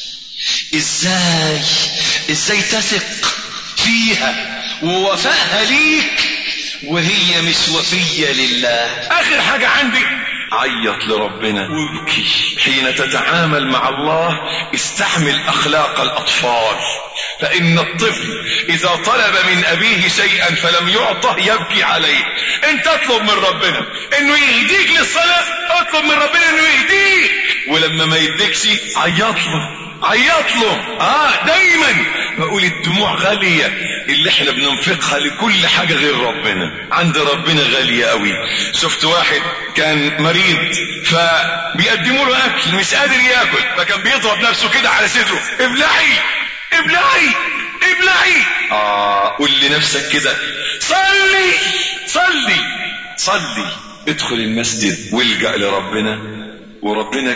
ازاي ازاي تثق فيها ووفائها ليك وهي مش وفية لله اخر حاجة عندي عيط لربنا وابكي حين تتعامل مع الله استحمل اخلاق الاطفال فان الطفل اذا طلب من ابيه شيئا فلم يعطه يبكي عليه انت اطلب من ربنا انه يهديك للصلاة اطلب من ربنا انه يهديك ولما ما يديكش عيط له عيط له اه دايما بقول الدموع غالية اللي احنا بننفقها لكل حاجة غير ربنا عند ربنا غالية قوي شفت واحد كان مريض فبيقدموا له اكل مش قادر ياكل فكان بيضرب نفسه كده على صدره ابلعي ابلعي ابلعي اه قول لنفسك كده صلي صلي صلي ادخل المسجد والجأ لربنا وربنا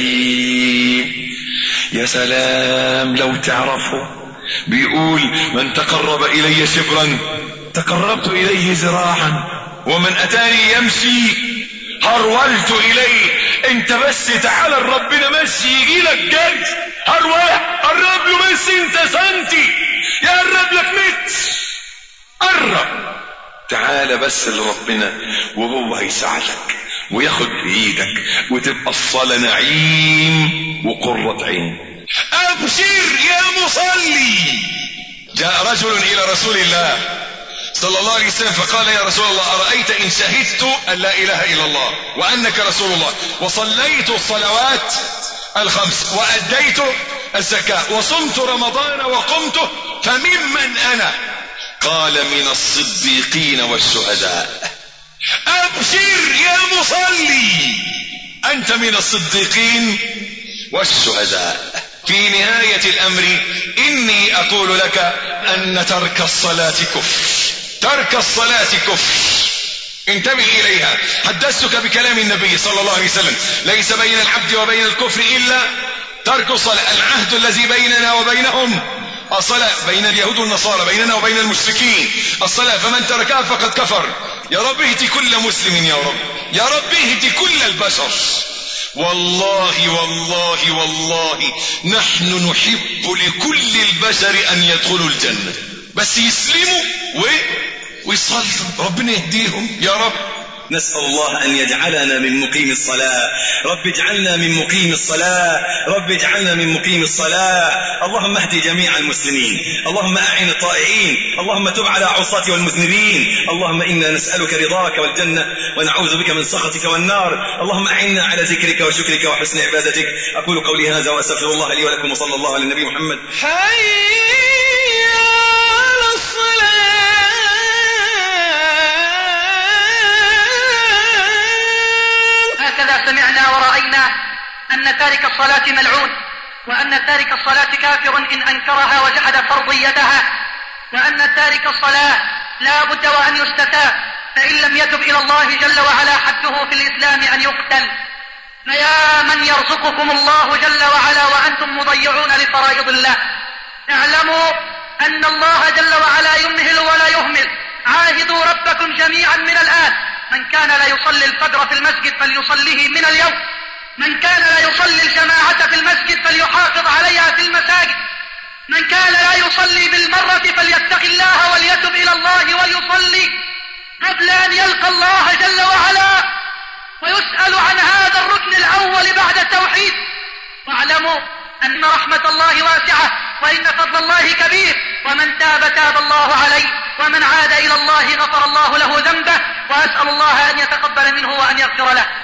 كريم يا سلام لو تعرفه بيقول من تقرب الي شبرا تقربت اليه ذراعا ومن اتاني يمشي هرولت اليه انت بس تعالى ربنا مشي يجي لك جد هرولة قرب له بس انت سنتي يقرب لك متر قرب تعالى بس لربنا وهو هيساعدك وياخد بايدك وتبقى الصلاة نعيم وقرة عين ابشر يا مصلي جاء رجل الى رسول الله صلى الله عليه وسلم فقال يا رسول الله أرأيت إن شهدت أن لا إله إلا الله وأنك رسول الله وصليت الصلوات الخمس وأديت الزكاة وصمت رمضان وقمته فممن أنا قال من الصديقين والشهداء أبشر يا مصلي أنت من الصديقين والشهداء في نهاية الأمر إني أقول لك أن ترك الصلاة كفر ترك الصلاة كفر انتبه إليها حدثتك بكلام النبي صلى الله عليه وسلم ليس بين العبد وبين الكفر إلا ترك الصلاة العهد الذي بيننا وبينهم الصلاة بين اليهود والنصارى بيننا وبين المشركين الصلاة فمن تركها فقد كفر يا رب اهدي كل مسلم يا رب يا رب اهدي كل البشر والله والله والله نحن نحب لكل البشر ان يدخلوا الجنة بس يسلموا و... ويصلوا ربنا يهديهم يا رب نسأل الله أن يجعلنا من مقيم الصلاة رب اجعلنا من مقيم الصلاة رب اجعلنا من مقيم الصلاة اللهم اهدي جميع المسلمين اللهم أعن الطائعين اللهم تب على عصاة والمذنبين اللهم إنا نسألك رضاك والجنة ونعوذ بك من سخطك والنار اللهم أعنا على ذكرك وشكرك وحسن عبادتك أقول قولي هذا وأستغفر الله لي ولكم وصلى الله على النبي محمد حي على هكذا سمعنا ورأينا أن تارك الصلاة ملعون وأن تارك الصلاة كافر إن أنكرها وجحد فرضيتها وأن تارك الصلاة لا بد وأن يستتاب فإن لم يتب إلى الله جل وعلا حده في الإسلام أن يقتل فيا من يرزقكم الله جل وعلا وأنتم مضيعون لفرائض الله اعلموا أن الله جل وعلا يمهل ولا يهمل عاهدوا ربكم جميعا من الآن من كان لا يصلي الفجر في المسجد فليصليه من اليوم من كان لا يصلي الجماعة في المسجد فليحافظ عليها في المساجد من كان لا يصلي بالمرة فليتق الله وليتب إلى الله ولي ويسأل عن هذا الركن الأول بعد التوحيد واعلموا أن رحمة الله واسعة وإن فضل الله كبير ومن تاب تاب الله عليه ومن عاد إلى الله غفر الله له ذنبه وأسأل الله أن يتقبل منه وأن يغفر له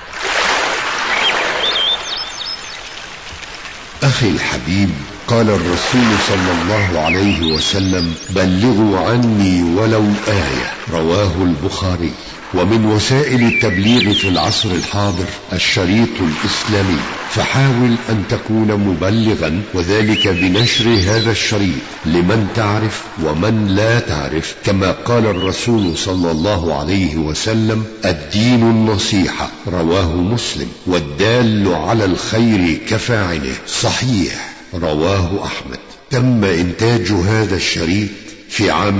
أخي الحبيب قال الرسول صلى الله عليه وسلم بلغوا عني ولو آية رواه البخاري ومن وسائل التبليغ في العصر الحاضر الشريط الإسلامي فحاول أن تكون مبلغا وذلك بنشر هذا الشريط لمن تعرف ومن لا تعرف كما قال الرسول صلى الله عليه وسلم الدين النصيحة رواه مسلم والدال على الخير كفاعله صحيح رواه أحمد تم إنتاج هذا الشريط في عام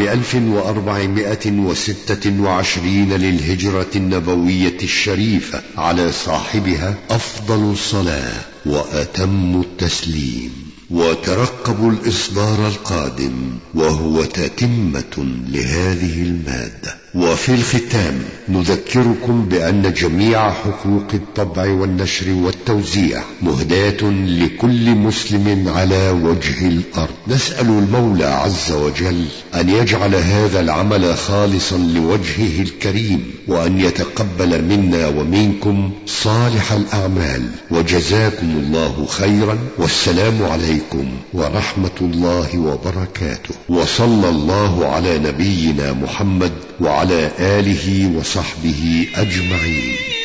1426 للهجرة النبوية الشريفة على صاحبها أفضل الصلاة وأتم التسليم وترقبوا الإصدار القادم وهو تتمة لهذه المادة وفي الختام نذكركم بأن جميع حقوق الطبع والنشر والتوزيع مهداة لكل مسلم على وجه الأرض نسأل المولى عز وجل أن يجعل هذا العمل خالصا لوجهه الكريم وأن يتقبل منا ومنكم صالح الأعمال وجزاكم الله خيرا والسلام عليكم ورحمة الله وبركاته وصلى الله على نبينا محمد وعلى آله وصحبه أجمعين